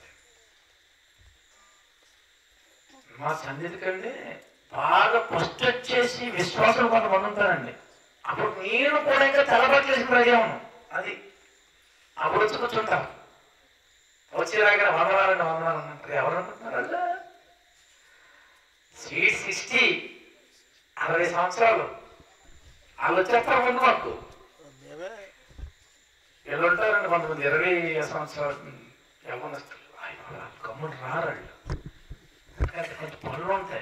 మా సన్నిధి కంటే బాగా ఫస్ట్ వచ్చేసి విశ్వాసులు కొంతమంది ఉంటారండి అప్పుడు నేను కూడా ఇంకా తెల్లబట్టలేసిన ప్రజాను అది అప్పుడు వచ్చి కూర్చుంటారు వచ్చి రాగానే వందనాలండి వందనాలు అంటారు ఎవరు అనుకుంటున్నారు స్వీట్ సిక్స్టీ అరవై సంవత్సరాలు వాళ్ళు వచ్చేస్తారు ముందు మాకు మేమే వీళ్ళు ఉంటారండి కొంతమంది ఇరవై సంవత్సరాలు యవ్వనస్తులు కమ్ముడు రారాళ్ళు ఎందుకంటే కొంచెం పనులు ఉంటాయి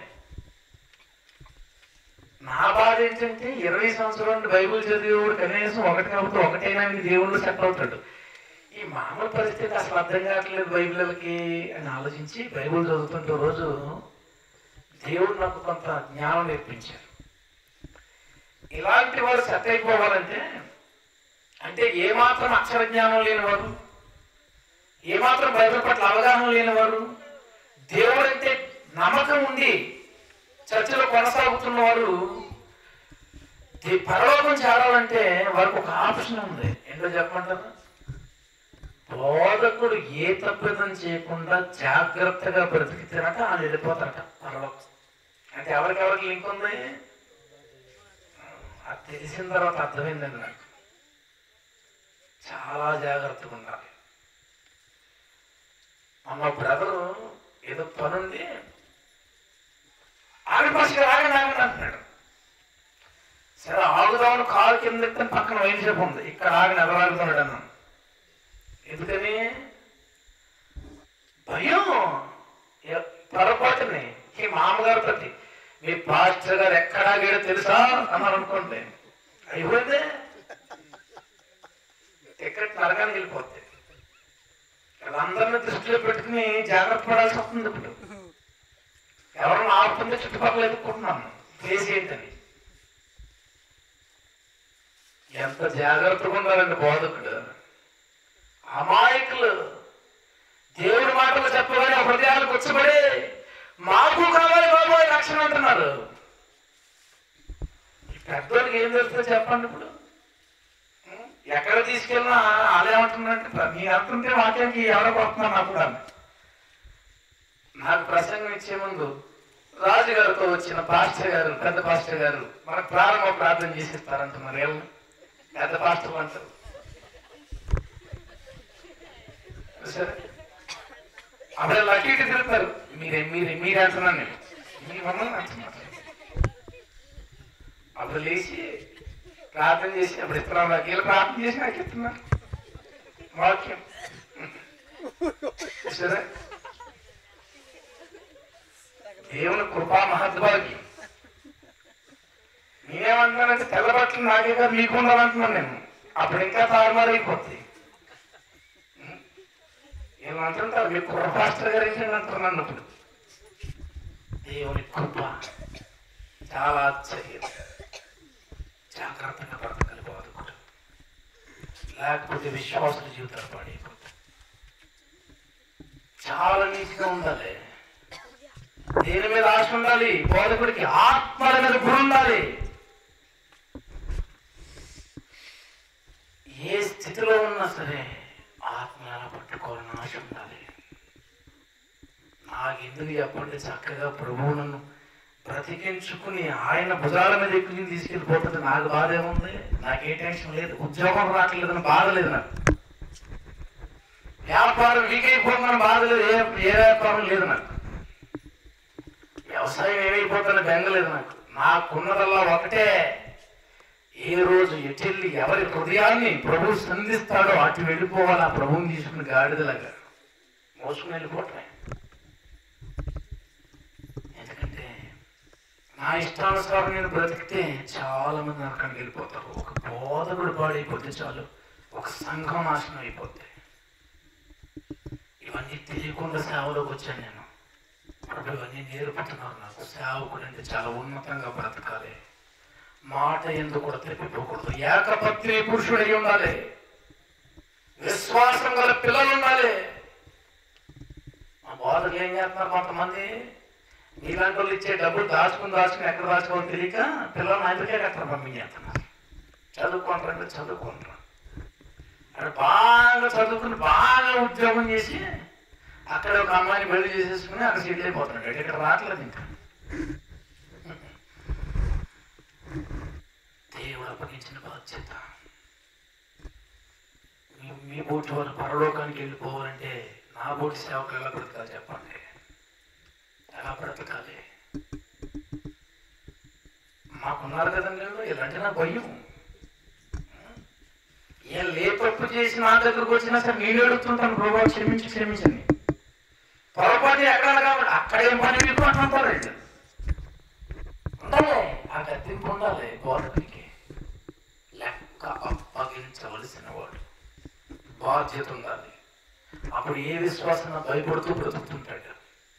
నా బాధ ఏంటంటే ఇరవై సంవత్సరాల నుండి బైబిల్ చదివేవాడు కనీసం ఒకటి కాబట్టి ఒకటైనా మీకు దేవుళ్ళు సెట్ అవుతాడు ఈ మామూలు పరిస్థితి అసలు అర్థం కావట్లేదు బైబిల్కి అని ఆలోచించి బైబిల్ చదువుతుంటే రోజు దేవుడు నాకు కొంత జ్ఞానం నేర్పించారు ఇలాంటి వారు సెట్ అయిపోవాలంటే అంటే ఏమాత్రం అక్షర జ్ఞానం లేనివారు ఏమాత్రం బైబిల్ పట్ల అవగాహన లేనివారు దేవుడు అంటే నమ్మకం ఉండి చర్చలో కొనసాగుతున్న వారు దే- పరలోకం చేరాలంటే వారికి ఒక ఆప్షన్ ఉంది ఏంటో చెప్పమంటారా బోధకుడు ఏ తప్పిదం చేయకుండా జాగ్రత్తగా బ్రతికితేనట వాళ్ళు వెళ్ళిపోతారట పరలోకం అంటే ఎవరికెవరికి లింక్ ఉంది అది తెలిసిన తర్వాత అర్థమైందండి నాకు చాలా జాగ్రత్తగా ఉండాలి మా బ్రదరు ఏదో పనుంది ఆగి పసిగా ఆగండి ఆగండి అంటున్నాడు సరే ఆగుదామని కాలు కింద ఎత్తే పక్కన వైన్ షాప్ ఉంది ఇక్కడ ఆగని ఎవరు ఆగుతున్నాడు అన్నాను ఎందుకని భయం ఎ- పొరపాటుని ఈ మామగారు ప్రతి మీ పాస్టర్ గారు ఎక్కడ ఆగాడో తెలుసా అన్నారు అనుకోండి అయిపోయిందే టికెట్ నరకానికి వెళ్ళిపోతే అందరిని దృష్టిలో పెట్టుకుని జాగ్రత్త పడాల్సి వస్తుంది ఇప్పుడు ఎవరన్నా ఆపుతుంటే చుట్టుపక్కల ఎదుర్కొంటున్నాను ప్లేస్ ఏంటని ఎంత జాగ్రత్తగా ఉండాలండి బోధకుడు అమాయకులు దేవుడి మాటలు చెప్పగానే హృదయాలు కూర్చోబడి మాకు కావాలి బాబు రక్షణ అంటున్నారు ఈ పెద్దోళ్ళకి ఏం తెలుస్తుందో చెప్పండి ఇప్పుడు ఉం? ఎక్కడ తీసుకెళ్ళినా వాళ్ళేమంటున్నారంటే మీరు అంటుంటే వాక్యానికి ఎవరికి వస్తున్నారు నాకు కూడా నాకు ప్రసంగం ఇచ్చే ముందు రాజు గారితో వచ్చిన పాస్టర్ గారు పెద్ద పాస్టర్ గారు మనకు ప్రారంభ ప్రార్థన చేసిస్తారంటున్నారు ఏమో పెద్ద పాస్టర్ అంటారు సరే అప్పుడే అటు ఇటు తిరుగుతారు మీరే మీరే మీరే అంటున్నాను నేను మీ మమ్మల్ని అంటున్నారు అప్పుడు లేచి ప్రార్థన చేసి అప్పుడు ఇస్తున్నాం నాకు వీళ్ళు ప్రార్థన చేసి నాకు ఇస్తున్నారు వాక్యం సరే దేవుని కృపా మహద్భాగ్యం నేనేమంటున్నానంటే తెల్ల బట్టలు నాకే కాదు మీకు ఉండాలంటున్నాను నేను అప్పుడు ఇంకా తారుమారైపోతుంది ఏమంటుంటారు మీ కృప పాస్టర్ గారు ఏంటంటే అంటున్నాను ఇప్పుడు దేవుని కృప చాలా ఆశ్చర్యం జాగ్రత్తగా బ్రతకాలి బోధకుడు లేకపోతే విశ్వాసుల జీవితాలు పాడైపోతాయి చాలా నీతిగా ఉండాలి దేని మీద ఆశ ఉండాలి బోధకుడికి ఆత్మల మీద గురి ఉండాలి ఏ స్థితిలో ఉన్నా సరే ఆత్మను ఎలా పట్టుకోవాలని ఆశ ఉండాలి నాకు ఎందుకు చెప్పండి చక్కగా ప్రభువు నన్ను బ్రతికించుకుని ఆయన భుజాల మీద ఎక్కువ తీసుకెళ్ళిపోతుంటే నాకు బాధ ఏముంది నాకే టెన్షన్ లేదు ఉద్యోగం రావట్లేదని బాధ లేదు నాకు వ్యాపారం వీక్ అయిపోతుందని బాధ లేదు ఏ ఏ వ్యాపారం లేదు నాకు వ్యవసాయం ఏమైపోతుందని బెంగలేదు నాకు నాకున్నదల్లా ఒకటే ఏ రోజు ఎటెళ్ళి ఎవరి హృదయాన్ని ప్రభు సంధిస్తాడో అటు వెళ్ళిపోవాలి ఆ ప్రభువుని తీసుకుని గాడిదలాగా మోసుకుని వెళ్ళిపోవటమే ఎందుకంటే నా ఇష్టానుసారం నేను బ్రతికితే చాలా మంది నరకానికి వెళ్ళిపోతారు ఒక బోధకుడు పాడైపోతే చాలు ఒక సంఘం నాశనం అయిపోతే ఇవన్నీ తెలియకుండా సేవలోకి వచ్చాను నేను ప్రభు ఇవన్నీ నేర్పుతున్నారు నాకు సేవకుడు అంటే చాలా ఉన్నతంగా బ్రతకాలి మాట ఎందుకు కూడా తప్పిపోకూడదు ఏకపత్ని పురుషుడై ఉండాలి విశ్వాసం గల పిల్లలు ఉండాలి మా బోధకులు ఏం చేస్తున్నారు కొంతమంది నీలాంటి వాళ్ళు ఇచ్చే డబ్బులు దాచుకుని దాచుకుని ఎక్కడ దాచుకోవాలో తెలియక పిల్లల్ని అందుకే అక్కడ పంపించేస్తున్నారు చదువుకుంటారంటే చదువుకుంటారు అక్కడ బాగా చదువుకుని బాగా ఉద్యోగం చేసి అక్కడ ఒక అమ్మాయిని పెళ్లి చేసేసుకుని అక్కడ సీట్లు అయిపోతున్నాడు ఇక్కడ రావట్లేదు ఇంకా దేవుడు అప్పగించిన బాధ్యత మీ మీ బోటి వాళ్ళు పరలోకానికి వెళ్ళిపోవాలంటే నా బోటి సేవకు ఎలా బ్రతకాలి చెప్పండి ఎలా బ్రతకాలి మాకున్నారు కదండి వీళ్ళు, వీళ్ళంటే నా భయం వీళ్ళు ఏ తప్పు చేసి నా దగ్గరకు వచ్చినా సరే నేను అడుగుతుంటాను ప్రభావ క్షమించి క్షమించండి పొరపాటు ఎక్కడ కాబట్టి అక్కడేం పని మీకు అంటారు వీళ్ళు. ఉండాలి ఆ గద్దెంపు ఉండాలి బోధకునికి లెక్క అప్పగించవలసిన వాడు బాధ్యత ఉండాలి అప్పుడు ఏ విశ్వాసం భయపడుతూ బ్రతుకుతుంటాడు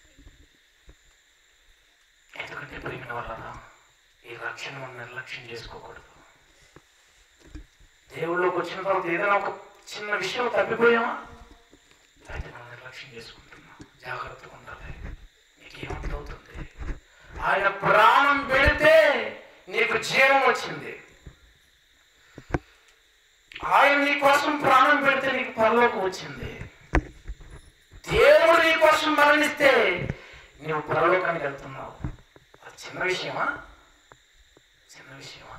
ఎందుకంటే ప్రేమిన వల్ల ఈ రక్షణ మనం నిర్లక్ష్యం చేసుకోకూడదు దేవుళ్ళలోకి వచ్చిన తర్వాత ఏదైనా ఒక చిన్న విషయం తప్పిపోయామా అయితే మనం నిర్లక్ష్యం చేసుకుంటున్నాం జాగ్రత్తగా ఉండాలి నీకేమవుతుంది ఆయన ప్రాణం పెడితే నీకు జీవం వచ్చింది ఆయన నీ కోసం ప్రాణం పెడితే నీకు పరలోకం వచ్చింది దేవుడు నీ కోసం మరణిస్తే నువ్వు పరలోకానికి వెళ్తున్నావు అది చిన్న విషయమా చిన్న విషయమా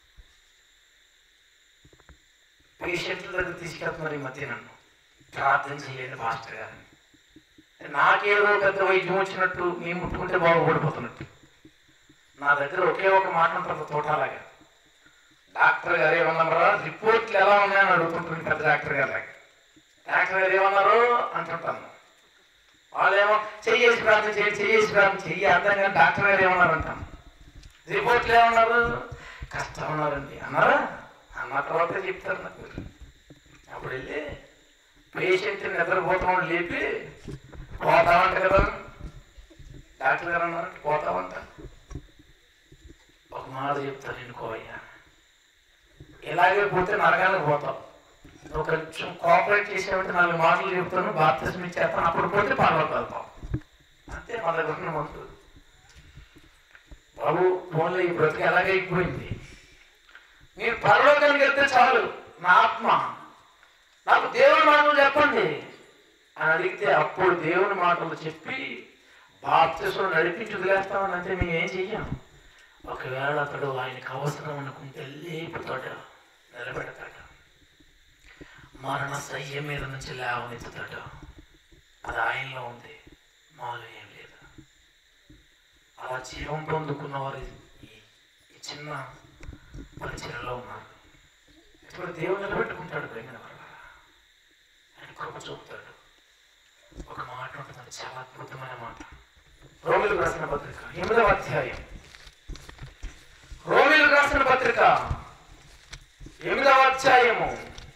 పేషెంట్ల దగ్గర తీసుకెళ్తున్నారు ఈ మధ్య నన్ను ప్రార్థన చేయలేని మాస్టర్ గారిని నాకేదో పెద్ద వైద్యం వచ్చినట్టు నేను ముట్టుకుంటే బాగుపడిపోతున్నట్టు నా దగ్గర ఒకే ఒక మాట ఉంటుంది తోటలాగా డాక్టర్ గారు ఏమన్నారా రిపోర్ట్లు ఎలా ఉన్నాయని అడుగుతుంటుంది పెద్ద డాక్టర్ గారు దగ్గర డాక్టర్ గారు ఏమన్నారు అంటుంటాను వాళ్ళేమో చెయ్యేసి ప్రార్థన చేయి చెయ్యేసి ప్రార్థన చెయ్యి అర్థం కానీ డాక్టర్ గారు ఏమన్నారు అంటాను రిపోర్ట్లు ఏమన్నారు కష్టం ఉన్నారండి అన్నారా అన్న తర్వాత చెప్తారు నాకు అప్పుడు వెళ్ళి పేషెంట్ నిద్రపోతామని లేపి పోతామంట కదా డాక్టర్ గారు అన్నారు పోతామంట ఒక మాట చెప్తాను ఎన్నుకోవయ్యా ఇలాగే పోతే నరకానికి పోతాం నువ్వు కొంచెం కోఆపరేట్ చేసేవంటే నాలుగు మాటలు చెప్తాను బాప్తిజం ఇచ్చేస్తాను అప్పుడు పోతే పర్లోకి వెళ్తాం అంతే మన దగ్గర ఉన్న మందు బాబు ఫోన్లో ఈ బ్రతికి ఎలాగే అయిపోయింది మీరు పరలోకానికి వెళ్తే చాలు నా ఆత్మ నాకు దేవుని మాటలు చెప్పండి అని అడిగితే అప్పుడు దేవుని మాటలు చెప్పి బాప్తిసం నడిపించి వదిలేస్తామని అంటే మేము ఏం చెయ్యం ఒకవేళ అతడు ఆయనకు అవసరం అనుకుంటే లేపుతాడు నిలబెడతాడు మరణ సయ్య మీద నుంచి లేవనెత్తుతాడు అది ఆయనలో ఉంది మాలో ఏం లేదు అలా జీవం పొందుకున్న వారు ఈ ఈ చిన్న పరిచయలో ఉన్నారు ఇప్పుడు దేవుడు నిలబెట్టుకుంటాడు ప్రేమిన వల్ల ఆయన కృప చూపుతాడు ఒక మాట ఉంటుంది చాలా అద్భుతమైన మాట రోమిలకు రాసిన పత్రిక ఎనిమిదవ అధ్యాయం రోమిలకు రాసిన పత్రిక ఎనిమిదవ అధ్యాయము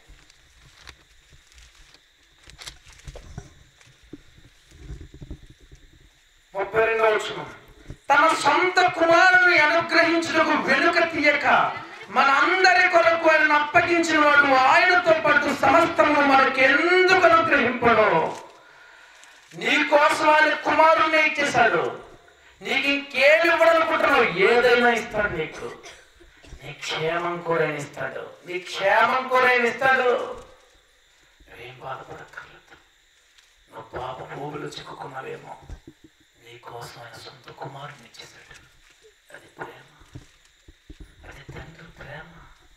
ముప్పై రెండవ వచనం తన సొంత కుమారుని అనుగ్రహించుటకు వెనుక తీయక మన అందరి కొరకు ఆయన అప్పగించిన వాడు ఆయనతో పాటు సమస్తము మనకి ఎందుకు అనుగ్రహింపడు నీ కోసం ఆయన కుమారుని ఇచ్చేశాడు నీకు ఇంకేమి ఇవ్వాలనుకుంటున్నావు ఏదైనా ఇస్తాడు నీకు నీ క్షేమం కూడా ఆయన ఇస్తాడు నీ క్షేమం కూడా ఆయన ఇస్తాడు ఏం బాధపడక్కర్లేదు నువ్వు పాప పోగులు చిక్కుకున్నావేమో నీ కోసం ఆయన సొంత కుమారుని ఇచ్చేశాడు అది ప్రేమ అది తండ్రి ప్రేమ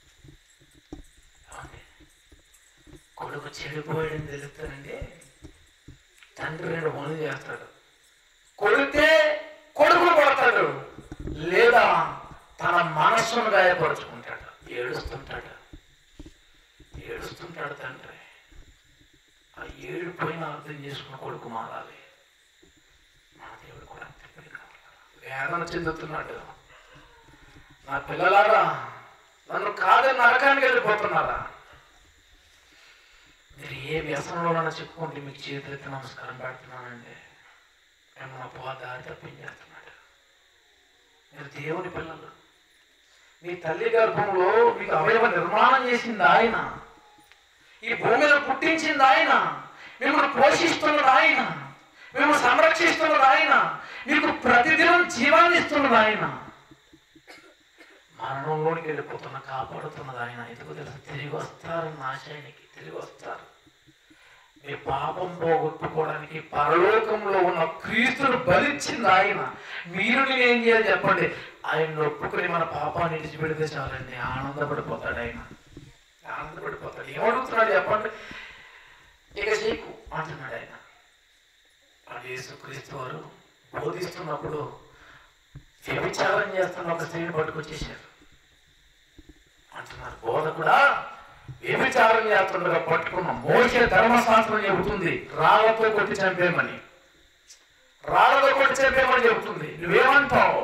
ఏమండి? కొడుకు చెడిపోయాడని తెలుస్తానండి తండ్రి రెండు పనులు చేస్తాడు కొడితే కొడుకును కొడతాడు లేదా తన మనస్సును గాయపరుచుకుంటాడు ఏడుస్తుంటాడు ఏడుస్తుంటాడు తండ్రి ఆ ఏడు పోయిన అర్థం చేసుకున్న కొడుకు మారాలి మన దేవుడు కూడా అంతే ప్రియులారా. వేదన చెందుతున్నాడు నా పిల్లలారా నన్ను కాదని నరకానికి వెళ్ళిపోతున్నారా మీరు ఏ వ్యసనంలోనైనా చెప్పుకోండి మీకు చేతులెత్తి నమస్కారం పెడుతున్నానండి మేము మా పో దారి తప్పించేస్తున్నాడు మీరు దేవుని పిల్లలు మీ తల్లి గర్భంలో మీకు అవయవ నిర్మాణం చేసింది ఆయన ఈ భూమిలో పుట్టించింది ఆయన మిమ్మల్ని పోషిస్తున్నది ఆయన మిమ్మల్ని సంరక్షిస్తున్నది ఆయన మీకు ప్రతిదినం జీవాన్ని ఇస్తున్నది ఆయన మరణంలోనికి వెళ్ళిపోతున్న కాపాడుతున్నది ఆయన ఎందుకు తెలుసు తిరిగి వస్తారు నాశానికి తిరిగి వస్తారు మీ పాపం పోగొట్టుకోవడానికి పరలోకంలో ఉన్న క్రీస్తును బలిచ్చింది ఆయన మీరు నేను ఏం చేయాలి చెప్పండి ఆయన ఒప్పుకొని మన పాపాన్ని విడిచిపెడితే చాలండి ఆనందపడిపోతాడు ఆయన ఆనందపడిపోతాడు ఏమడుగుతున్నాడు చెప్పండి ఇక చేయకు అంటున్నాడు ఆయన అది యేసుక్రీస్తు వారు బోధిస్తున్నప్పుడు వ్యభిచారం చేస్తున్న ఒక స్త్రీని పట్టుకొచ్చేసారు అంటున్నారు బోధకుడా వ్యభిచారం చేస్తుండగా పట్టుకున్న మోసే ధర్మశాస్త్రం చెబుతుంది రాళ్లతో కొట్టి చంపేమని రాళ్లతో కొట్టి చంపేమని చెబుతుంది నువ్వేమంటావు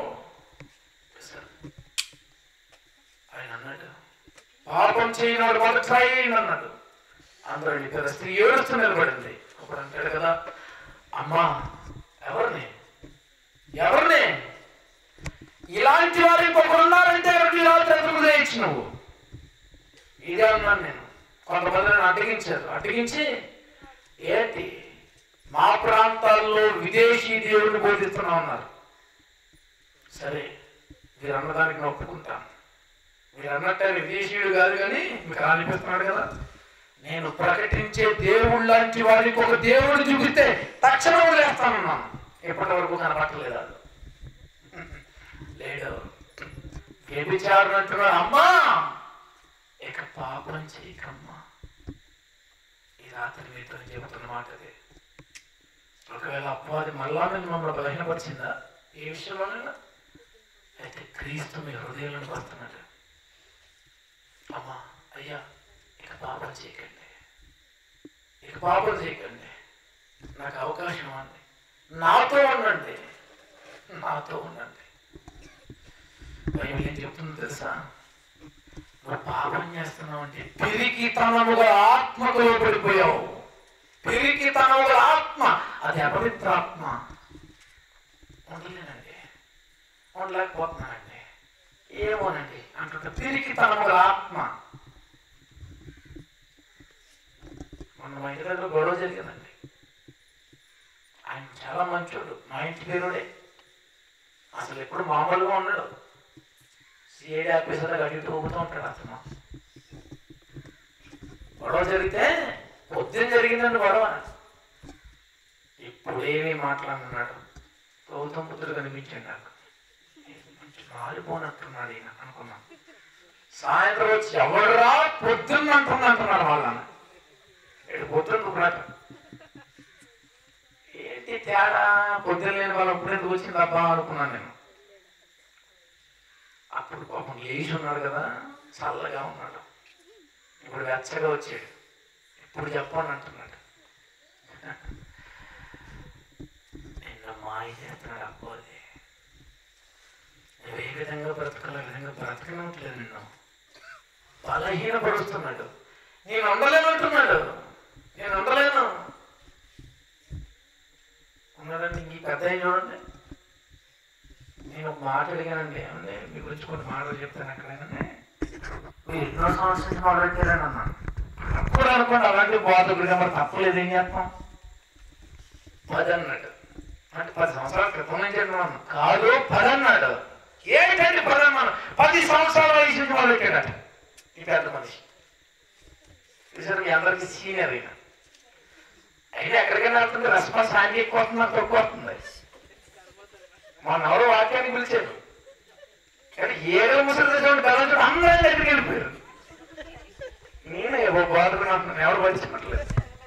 ఆయన అన్నాడు పాపం చేయనోడు మొదట చేయండి అన్నాడు అందరూ వెళ్ళిపోయారు స్త్రీ ఏడుస్తూ నిలబడింది ఒకడు అంటాడు కదా అమ్మా ఎవరిని ఎవరిని ఇలాంటి వారు ఇంకొకరు ఉన్నారంటే ఎవరికి ఇలా ఎదురు చేయొచ్చు నువ్వు ఇదే అన్నాను నేను కొంతమంది నన్ను అడ్డగించారు అడ్డగించి ఏంటి మా ప్రాంతాల్లో విదేశీ దేవుడిని బోధిస్తున్నా ఉన్నారు సరే మీరు అన్నదానికి నేను ఒప్పుకుంటాను మీరు అన్నట్టు ఆయన విదేశీయుడు కాదు కానీ మీకు అలా అనిపిస్తున్నాడు కదా నేను ప్రకటించే దేవుడు లాంటి వారికి ఒక దేవుడు చూపిస్తే తక్షణం వదిలేస్తానున్నాను ఎప్పటి వరకు కనపట్టలేదు అది. లేడు వ్యభిచారం అంటున్నాడు అమ్మా ఇక పాపం చేయకమ్మా ఈ రాత్రి మీతో చెబుతున్న మాట అదే ఒకవేళ అపవాది మళ్ళా నేను మమ్మల్ని బలహీనపరిచిందా ఏ విషయంలోనైనా అయితే క్రీస్తు మీ హృదయంలోకి వస్తున్నాడు అమ్మా అయ్యా ఇక పాపం చేయకండి ఇక పాపం చేయకండి నాకు అవకాశం ఉంది నాతో ఉండండి నాతో ఉండండి బైబిల్ ఏం చెప్తుందో తెలుసా నువ్వు పాపం చేస్తున్నావు అంటే పిరికితనముగా ఆత్మకు లోపడిపోయావు పిరికితనముగా ఆత్మ అది అపవిత్ర ఆత్మ ఉండలేనండి ఉండలేకపోతున్నానండి ఏమోనండి అంటుంటే పిరికితనముగా ఆత్మ మొన్న మా ఇంటి దగ్గర గొడవ జరిగిందండి ఆయన చాలా మంచోడు మా ఇంటి పేరుడే అసలు ఎప్పుడు మామూలుగా ఉండడు సిఐడి ఆఫీసర్ అటు ఇటు ఊపుతూ ఉంటాడు అతను గొడవ జరిగితే పొద్దున్న జరిగిందండి గొడవ ఇప్పుడేమీ మాట్లాడుతున్నాడు గౌతమ పుత్రుడు కనిపించాడు నాకు మంచి మారిపోనట్టున్నాడు ఈయన అనుకున్నాను సాయంత్రం వచ్చి ఎవడరా పొద్దున్న అంటున్నా అంటున్నాడు వాళ్ళని ఏడు పొద్దున్న కూడా ఏంటి తేడా పొద్దున్న లేని వాళ్ళు అప్పుడు ఎందుకు వచ్చింది అబ్బా అనుకున్నాను నేను అప్పుడు పాపం లేచి ఉన్నాడు కదా చల్లగా ఉన్నాడు ఇప్పుడు వెచ్చగా వచ్చాడు ఇప్పుడు చెప్పండి అంటున్నాడు నిన్ను మాయ చేస్తున్నాడు అబ్బోది నువ్వు ఏ విధంగా బ్రతకాలో ఆ విధంగా బ్రతకనట్లేదు నిన్ను బలహీనపరుస్తున్నాడు నేను ఉండలేను అంటున్నాడు నేను ఉండలేను ఉన్నాడండి ఈ పెద్ద ఆయన చూడండి నేను ఒక మాట అడిగానండి ఏమండి మీ గురించి కొన్ని మాటలు చెప్తాను ఎక్కడైనా మీరు ఎన్నో సంవత్సరాల నుంచి మొదలెట్టారని అన్నాను అప్పుడు అనుకోండి అలాంటి బాధకుడిగా మరి తప్పలేదు ఏం చేస్తాం పది అన్నాడు అంటే పది సంవత్సరాల క్రితం నుంచి అంటున్నాను కాదు పది అన్నాడు ఏంటండి పది అన్నాను పది సంవత్సరాల వయసు నుంచి మొదలెట్టాడట ఈ పెద్ద మనిషి చూసారు మీ అందరికీ సీనియర్ అయినా అయినా ఎక్కడికైనా వెళ్తుంది రెస్పాన్స్ ఆయనకి ఎక్కువ వస్తుంది నాకు తక్కువ వస్తుంది మొన్న ఎవరో వాక్యానికి పిలిచారు కానీ ఏదో ముసలి తెచ్చుకోండి బెల్లం అందరం దగ్గరికి వెళ్ళిపోయారు నేనే ఓ బాధకున్నాను ఎవరు పట్టించుకోవట్లేదు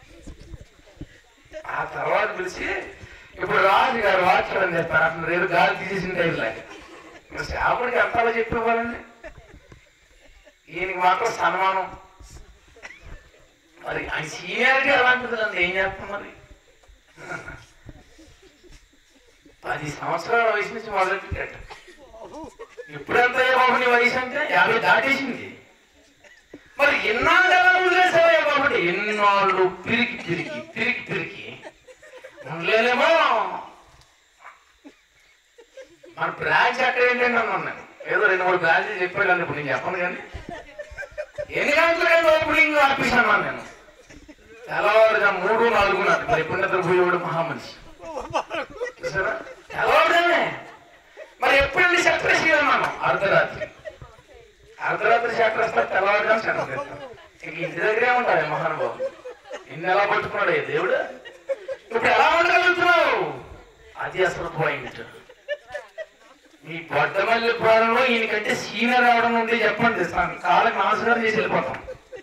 ఆ తర్వాత పిలిచి ఇప్పుడు రాజు గారు వాక్యం చేస్తారు అతను రేపు గాలి తీసేసింది ఇలాగే మరి శాపుడికి అంతలా చెప్పేవాళ్ళండి ఈయనకి మాత్రం సన్మానం మరి ఆయన సీనియారిటీ అలాంటిది అండి ఏం చేస్తాం మరి పది సంవత్సరాల వయసు నుంచి మొదలెట్టాడు ఇప్పుడెంత బాబు నీ వయసు అంటే యాభై దాటేసింది మరి ఎన్నాళ్ళు ఎలా వదిలేసావయ్యా బాబు ఎన్నాళ్ళు పిరికి పిరికి పిరికి పిరికి ఉండలేనేమో మన బ్రాంచ్ అక్కడ ఏంటంటే అన్నాను ఏదో రెండు మూడు బ్రాంచ్లు చెప్పాడు అంటే ఇప్పుడు నేను చెప్పను కానీ ఎన్ని గంటలకైనా ఓపెనింగ్ ఆర్పిస్తాను నేను తెల్లవారుగా మూడు నాలుగు నాకు మరి ఎప్పుడు నిద్ర పోయేవాడు మహామనిషి చూసారా తెల్లవారుగానే మరి ఎప్పుడండి సెక్రటరీ అన్నాను అర్ధరాత్రి అర్ధరాత్రి షట్టర్ వస్తే తెల్లవారుజాము షట్టర్ తెస్తాను ఇంక ఇంటి దగ్గరే ఉంటాయి మహానుభావు నిన్ను ఎలా పట్టుకున్నాడు ఏ దేవుడు ఇప్పుడు ఎలా ఉండగలుగుతున్నావు అది అసలు పాయింట్ మీ బొడ్డమల్లి పురాణంలో ఈయనకంటే సీనియర్ అవడం నుండి చెప్పండి తాను కాళ్ళకి నమస్కారం చేసి వెళ్ళిపోతాం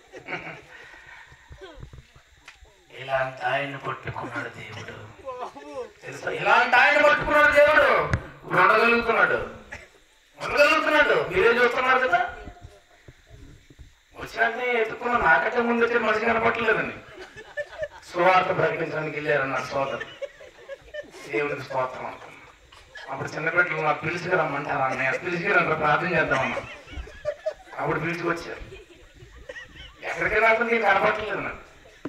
ఇలాంటి ఆయన పట్టుకున్నాడు దేవుడు తెలుసా ఇలాంటి ఆయన పట్టుకున్నాడు దేవుడు ఇప్పుడు ఉండగలుగుతున్నాడు ఉండగలుగుతున్నాడు మీరే చూస్తున్నారు కదా వచ్చినాక ఎత్తుకున్న నాకంటే ముందైతే మనిషి కనపట్టలేదండి సువార్త ప్రకటించడానికి వెళ్ళారన్నారు సోదరు దేవుడికి స్తోత్రం అంటున్నాను అప్పుడు చిన్నపిల్లలు నాకు పిలిచిగా రమ్మంటారా అన్నయ్య పిలిచిగా రండి ప్రార్థన చేద్దామన్నా అప్పుడు పిలుచుకొచ్చారు ఎక్కడికైనా అతను నీకు కనపట్టలేదు నాకు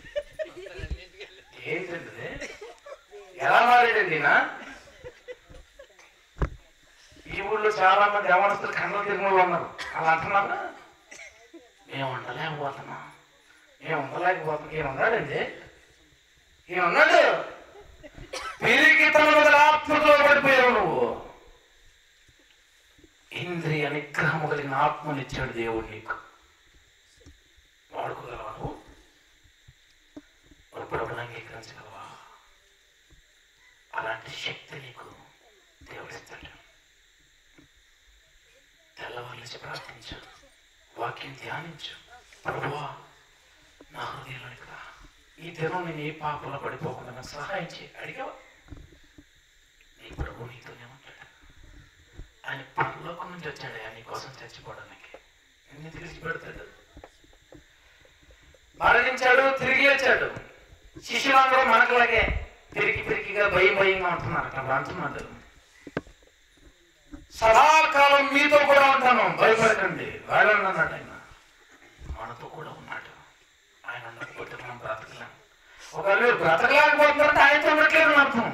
ఏంటండి ఇది? ఎలా మారాడండి ఈయన? ఈ ఊళ్ళో చాలా మంది యవనస్తులు కన్నులు తిరుగులు ఉన్నారు అలా అంటున్నారా మేము ఉండలేకపోతున్నాం మేము ఉండలేకపోతున్నాం ఈయన ఉన్నాడండి ఈయన ఉన్నాడు పిరికి తన ఆత్మతో పడిపోయావు నువ్వు ఇంద్రియ నిగ్రహము కలిగిన ఆత్మనిచ్చాడు దేవుడు నీకు వాడుకోగలవా నువ్వు ప్రభుని అంగీకరించగలవా అలాంటి శక్తి నీకు దేవుడిస్తాడు తెల్లవారులేసి ప్రార్థించు వాక్యం ధ్యానించు ప్రభువా నా హృదయంలోనికి రా ఈ దినం నేను ఏ పాపంలో పడిపోకుండా నాకు సహాయం చేయి అడిగావా నీ ప్రభు నీతోనే ఉంటాడు ఆయన పరలోకం నుంచి వచ్చాడు ఆయన నీ కోసం చచ్చిపోవడానికి నిన్ను తిరిగి పెడతాడు మరణించాడు తిరిగి వచ్చాడు శిష్యులందరూ మనకులాగే తిరిగి తిరిగిగా భయం భయంగా ఉంటున్నారు అట్లా అంటున్నాడు సదాకాలం మీతో కూడా ఉంటాను భయపడకండి వెళ్ళండి అన్నాడు ఆయన మనతో కూడా ఉన్నాడు ఆయన ఉండకపోతే మనం బ్రతకలేం ఒకవేళ మీరు బ్రతకలేకపోతున్నారంటే ఆయనతో ఉండట్లేదు అని అర్థం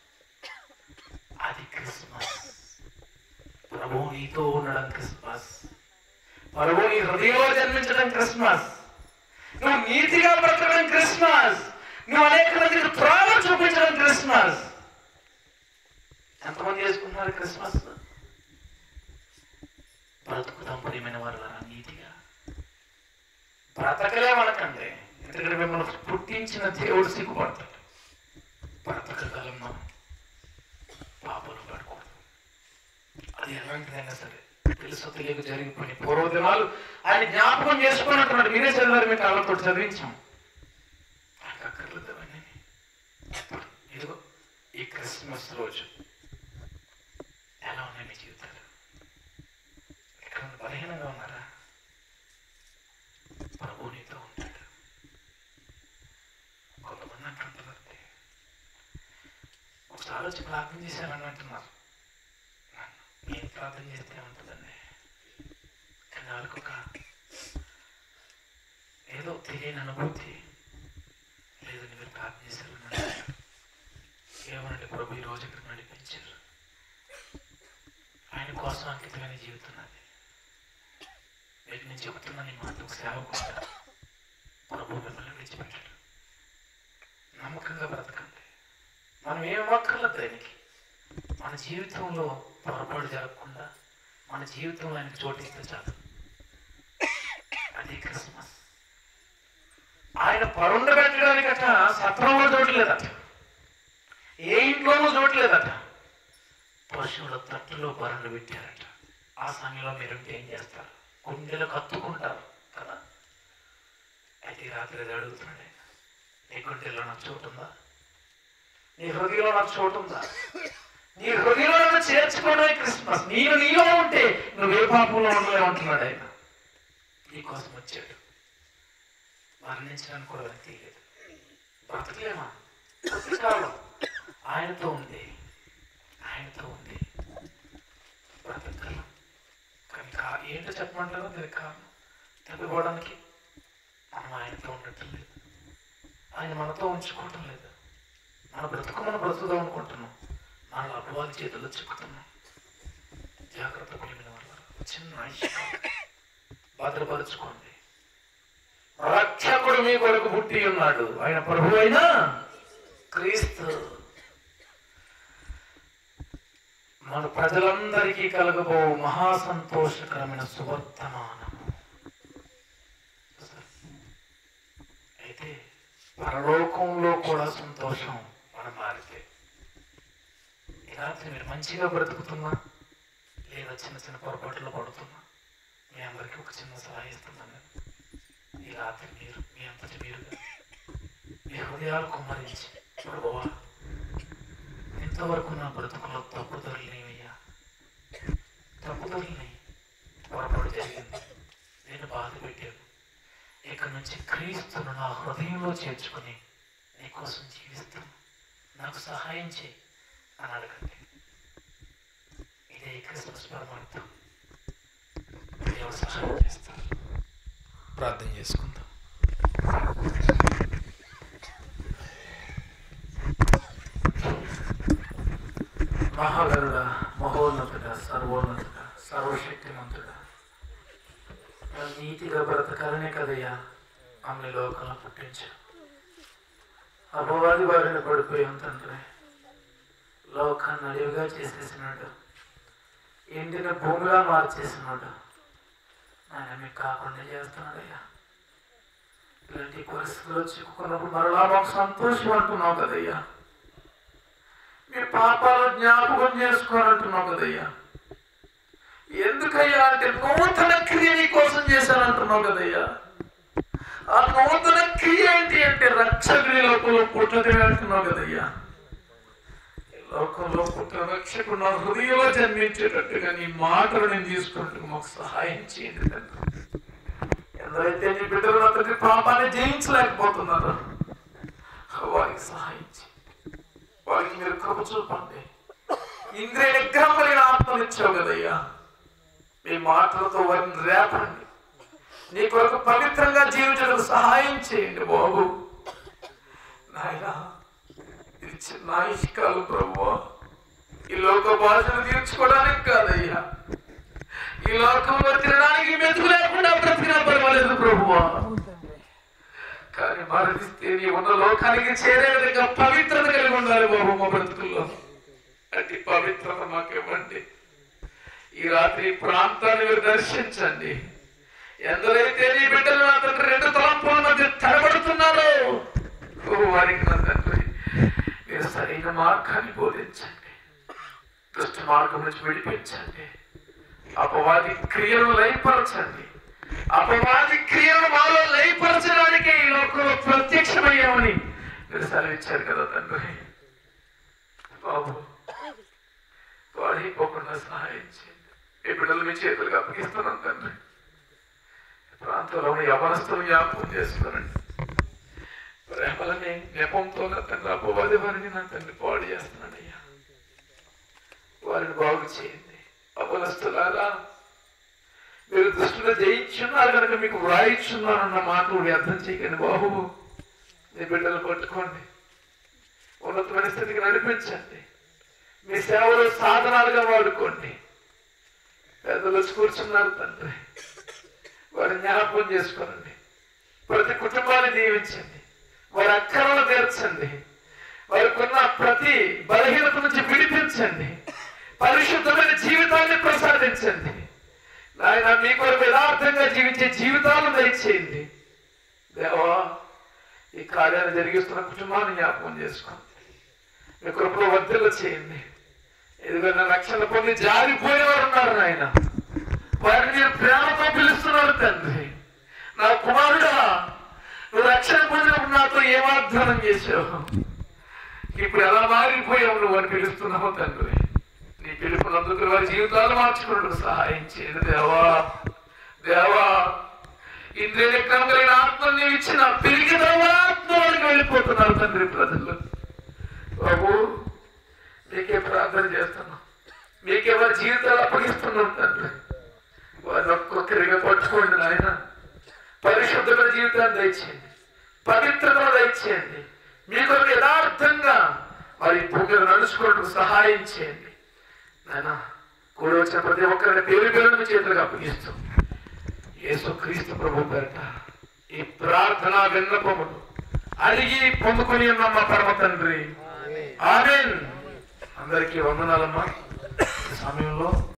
అది క్రిస్మస్ ప్రభు నీతో ఉండడం క్రిస్మస్ ప్రభు నీ హృదయంలో జన్మించడం క్రిస్మస్ నువ్వు నీతిగా బ్రతకడం క్రిస్మస్ నువ్వు అనేక మందికి త్రోవ చూపించడం క్రిస్మస్ ఎంతమంది చేసుకుంటున్నారు క్రిస్మస్ బ్రతుకుతాం ప్రియమైన వాళ్ళరా నీతిగా బ్రతకలే మనకంటే ఎందుకంటే మిమ్మల్ని పుట్టించిన దేవుడు సిగ్గుపడతాడు బ్రతకగలం మనం పాపలు పడకూడదు అది ఎలాంటిదైనా సరే తెలుసో తెలియక జరిగిపోయిన పూర్వదినాలు ఆయన జ్ఞాపకం చేసుకున్నట్టున్నాడు మీరే చదివారు మీ కళ్ళతో చదివించాం నాకు అక్కర్లేదు అవన్నీ ఎప్పుడు ఇదిగో ఈ క్రిస్మస్ రోజు ఎలా ఉన్నాయి మీ జీవితాలు ఎక్కడ బలహీనంగా ఉన్నారా ప్రభు నీతో ఉంటాడు కొంతమంది అంటుంటారండి ఒకసారి వచ్చి ప్రార్థన చేశారని అంటున్నారు నేను ప్రార్థన చేస్తే ఉంటుందండి కానీ వాళ్ళకు ఒక ఏదో తెలియని అనుభూతి లేదని మీరు ప్రార్థన చేశారని అంటున్నారు. ఏమనంటే ప్రభు ఈ రోజు ఇక్కడ నడిపించారు ఆయన కోసం అంకితమైన జీవితం అది మీకు నేను చెబుతున్నాను ఈ మాట సేవకుండా ప్రభు మిమ్మల్ని విడిచిపెట్టాడు నమ్మకంగా బ్రతకండి మనం ఏం అక్కర్లేదు ఆయనకి మన జీవితంలో పొరపాటు జరగకుండా మన జీవితంలో ఆయనకు చోటిస్తే చాలు అది క్రిస్మస్ ఆయన పరుండ పెట్టడానికట సత్రంలో చోట్లేదట ఏ ఇంట్లోనూ చోట్లేదట పశువుల తట్టులో పరుండు పెట్టారట ఆ సమయంలో మీరు ఏం చేస్తారు గుండెలు కత్తుకుంటారు కదా అయితే ఈ రాత్రి అది అడుగుతున్నాడు ఆయన. నీ గుండెలో నాకు చోటు ఉందా నీ హృదయంలో నాకు చోటు ఉందా నీ హృదయంలో నన్ను చేర్చుకోవడమే క్రిస్మస్ నేను నీలో ఉంటే నువ్వు ఏ పాపంలో ఉండలే ఉంటున్నాడు ఆయన నీ కోసం వచ్చాడు మరణించడానికి కూడా వెనక్కి లేదు బ్రతకలేమా బ్రతకాలం ఆయనతో ఉంది ఆయనతో ఉంది బ్రతకగలం కానీ కా ఏంటో చెప్పమంటారో దానికి కారణం తగ్గిపోవడానికి మనం ఆయనతో ఉండటం లేదు ఆయన మనతో ఉంచుకోవటం లేదు మన బ్రతుకు మనం బ్రతుకుదాం అనుకుంటున్నాం మన అపవాది చేతుల్లో చిక్కుతున్నాం జాగ్రత్త కలిగిన వల్ల చిన్న ఆయుష్యం భద్రపరుచుకోండి రక్షకుడు మీ కొరకు పుట్టి ఉన్నాడు ఆయన ప్రభు అయిన క్రీస్తు మన ప్రజలందరికీ కలగబో మహా సంతోషకరమైన సువర్తమానము అయితే పరలోకంలో కూడా సంతోషం మనం మారితే ఈ రాత్రి మీరు మంచిగా బ్రతుకుతున్నా లేదా చిన్న చిన్న పొరపాట్లు పడుతున్నా మీ అందరికీ ఒక చిన్న సలహా ఇస్తున్నాను నేను ఈ రాత్రి మీరు మీ అంతటి మీరుగా మీ హృదయాలు కుమ్మరించి ప్రభువా ఇంతవరకు నా బ్రతుకులో తప్పుదొరినవయ్యా తప్పుదొరినాయి పొరపాటు జరిగింది నేను బాధ పెట్టాను ఇక నుంచి క్రీస్తును నా హృదయంలో చేర్చుకుని నీకోసం జీవిస్తాను నాకు సహాయం చేయి అని అడగండి ఇదే క్రిస్మస్ పరమార్థం దేవుడు సహాయం చేస్తారు ప్రార్థన చేసుకుందాం మహాగరుడ మహోన్నతుడ సర్వోన్నతుడ సర్వశక్తిమంతుడ మేము నీతిగా బ్రతకాలనే కదయ్యా మమ్మల్ని లోకంలో పుట్టించు అపవాది బారిన పడిపోయాం తండ్రి లోకాన్ని అడివిగా చేసేసినాడు ఎండిన భూమిగా మార్చేసినాడు ఆయన మీకు కాకుండా చేస్తున్నాడయ్యా ఇలాంటి పరిస్థితుల్లో చిక్కుకున్నప్పుడు మరలా మాకు సంతోషం అంటున్నావు కదయ్యా మీ పాపాలు జ్ఞాపకం చేసుకోనంటున్నావు కదయ్యా ఎందుకయ్యా అంటే నూతన క్రియ నీ కోసం చేశానంటున్నావు కదయ్యా ఆ నూతన క్రియ ఏంటి అంటే రక్షకుడి లోకంలో పుట్టడమే అంటున్నావు కదయ్యా ఈ లోకంలో పుట్టిన రక్షకుడు నా హృదయంలో జన్మించేటట్టుగా నీ మాటలు నేను తీసుకుంటూ మాకు సహాయం చేయండి తండ్రి ఎందరైతే నీ బిడ్డలు అతని పాపాన్ని జయించలేకపోతున్నారు వారికి సహాయం చేయండి వారికి మీరు కృప చూపండి ఇంద్రియ నిగ్రహం కలిగిన ఆత్మనిచ్చావు కదయ్యా మీ మాటలతో వారిని రేపండి నీ కొరకు పవిత్రంగా జీవించడానికి సహాయం చేయండి బాబు నాయనా ఇది చిన్న ఆయుష్కాలం ప్రభు ఈ లోక బాధలు తీర్చుకోవడానికి కాదయ్యా ఈ లోకంలో తినడానికి మెతుకు లేకుండా బ్రతికినా పర్వాలేదు ప్రభువా కానీ మరణిస్తే నీ ఉన్న లోకానికి చేరే విధంగా పవిత్రత కలిగి ఉండాలి బాబు మా బ్రతుకుల్లో అట్టి పవిత్రత మాకు ఇవ్వండి ఈ రాత్రి ఈ ప్రాంతాన్ని మీరు దర్శించండి ఎందరైతే నీ బిడ్డలు నా తండ్రి రెండు తలంపుల మధ్య తడబడుతున్నారో ఓ వారికి నా తండ్రి మీరు సరైన మార్గాన్ని బోధించండి దుష్ట మార్గం నుంచి విడిపించండి అపవాది క్రియలను లయపరచండి అపవాది క్రియలను మాలో లయపరచడానికి ఈ లోకంలో ప్రత్యక్షమయ్యామని మీరు సెలవిచ్చారు కదా తండ్రి బాబు పాడైపోకుండా సహాయం చేయండి ఈ బిడ్డలు మీ చేతులుగా అప్పగిస్తున్నాను తండ్రి ఈ ప్రాంతంలో ఉన్న యవనస్తులు జ్ఞాపకం చేసుకోనండి ప్రేమలని నెపంతో నా తండ్రి అపవాది వారిని నా తండ్రి పాడు చేస్తున్నాడయ్యా వారిని బాగు చేయండి అపనస్తులారా మీరు దృష్టిలో జయించున్నారు కనుక మీకు వ్రాయిచున్నానన్న మాట వ్యర్థం చేయకండి బాబు మీ బిడ్డలు పట్టుకోండి ఉన్నతమైన స్థితికి నడిపించండి మీ సేవలో సాధనాలుగా వాడుకోండి పెద్దలు వచ్చి కూర్చున్నారు తండ్రి వారిని జ్ఞాపకం చేసుకోనండి ప్రతి కుటుంబాన్ని దీవించండి వారి అక్కరలు తీర్చండి వారికి ఉన్న ప్రతి బలహీనత నుంచి విడిపించండి పరిశుద్ధమైన జీవితాన్ని ప్రసాదించండి నాయన మీ కొరకు యథార్థంగా జీవించే జీవితాలను దయచేయండి దేవా ఈ కార్యాన్ని జరిగిస్తున్న కుటుంబాన్ని జ్ఞాపకం చేసుకోండి మీ కృపలో వర్ధలు చేయండి ఎందుకంటే రక్షణ పొంది జారిపోయేవారు ఉన్నారు నాయన వారిని మీరు ప్రేమతో పిలుస్తున్నారు తండ్రి నా కుమారుడా నువ్వు రక్షణ పొందినప్పుడు నాతో ఏ వాగ్దానం చేసావు ఇప్పుడు ఎలా మారిపోయావు నువ్వు అని పిలుస్తున్నావు తండ్రి నీ పిలుపునందుకు వారి జీవితాలు మార్చుకున్నట్టు సహాయం చేయదు దేవా దేవా ఇంద్రియ నిగ్రహం కలిగిన ఆత్మలు నీవు ఇచ్చిన పిరిగిన ఆత్మలకు వెళ్ళిపోతున్నారు తండ్రి ప్రజలు బాబు మీకే ప్రార్థన చేస్తున్నాం మీకే వారి జీవితాలు అప్పగిస్తున్నాం తండ్రి వారిని ఒక్కొక్కరిగా పట్టుకోండి నాయన పరిశుద్ధమైన జీవితాన్ని దయచేయండి పవిత్రతను దయచేయండి మీ కొరకు యథార్థంగా మరి భూమిని నడుచుకోవడానికి సహాయం చేయండి నాయన కూడా వచ్చిన ప్రతి ఒక్కరిని పేరు పేరును మీ చేతులకు అప్పగిస్తూ యేసు క్రీస్తు ప్రభు పేరట ఈ ప్రార్థన విన్నపములు అడిగి పొందుకొని ఉన్నాం మా పరమ తండ్రి ఆమెన్ అందరికీ వందనాలమ్మా ఈ సమయంలో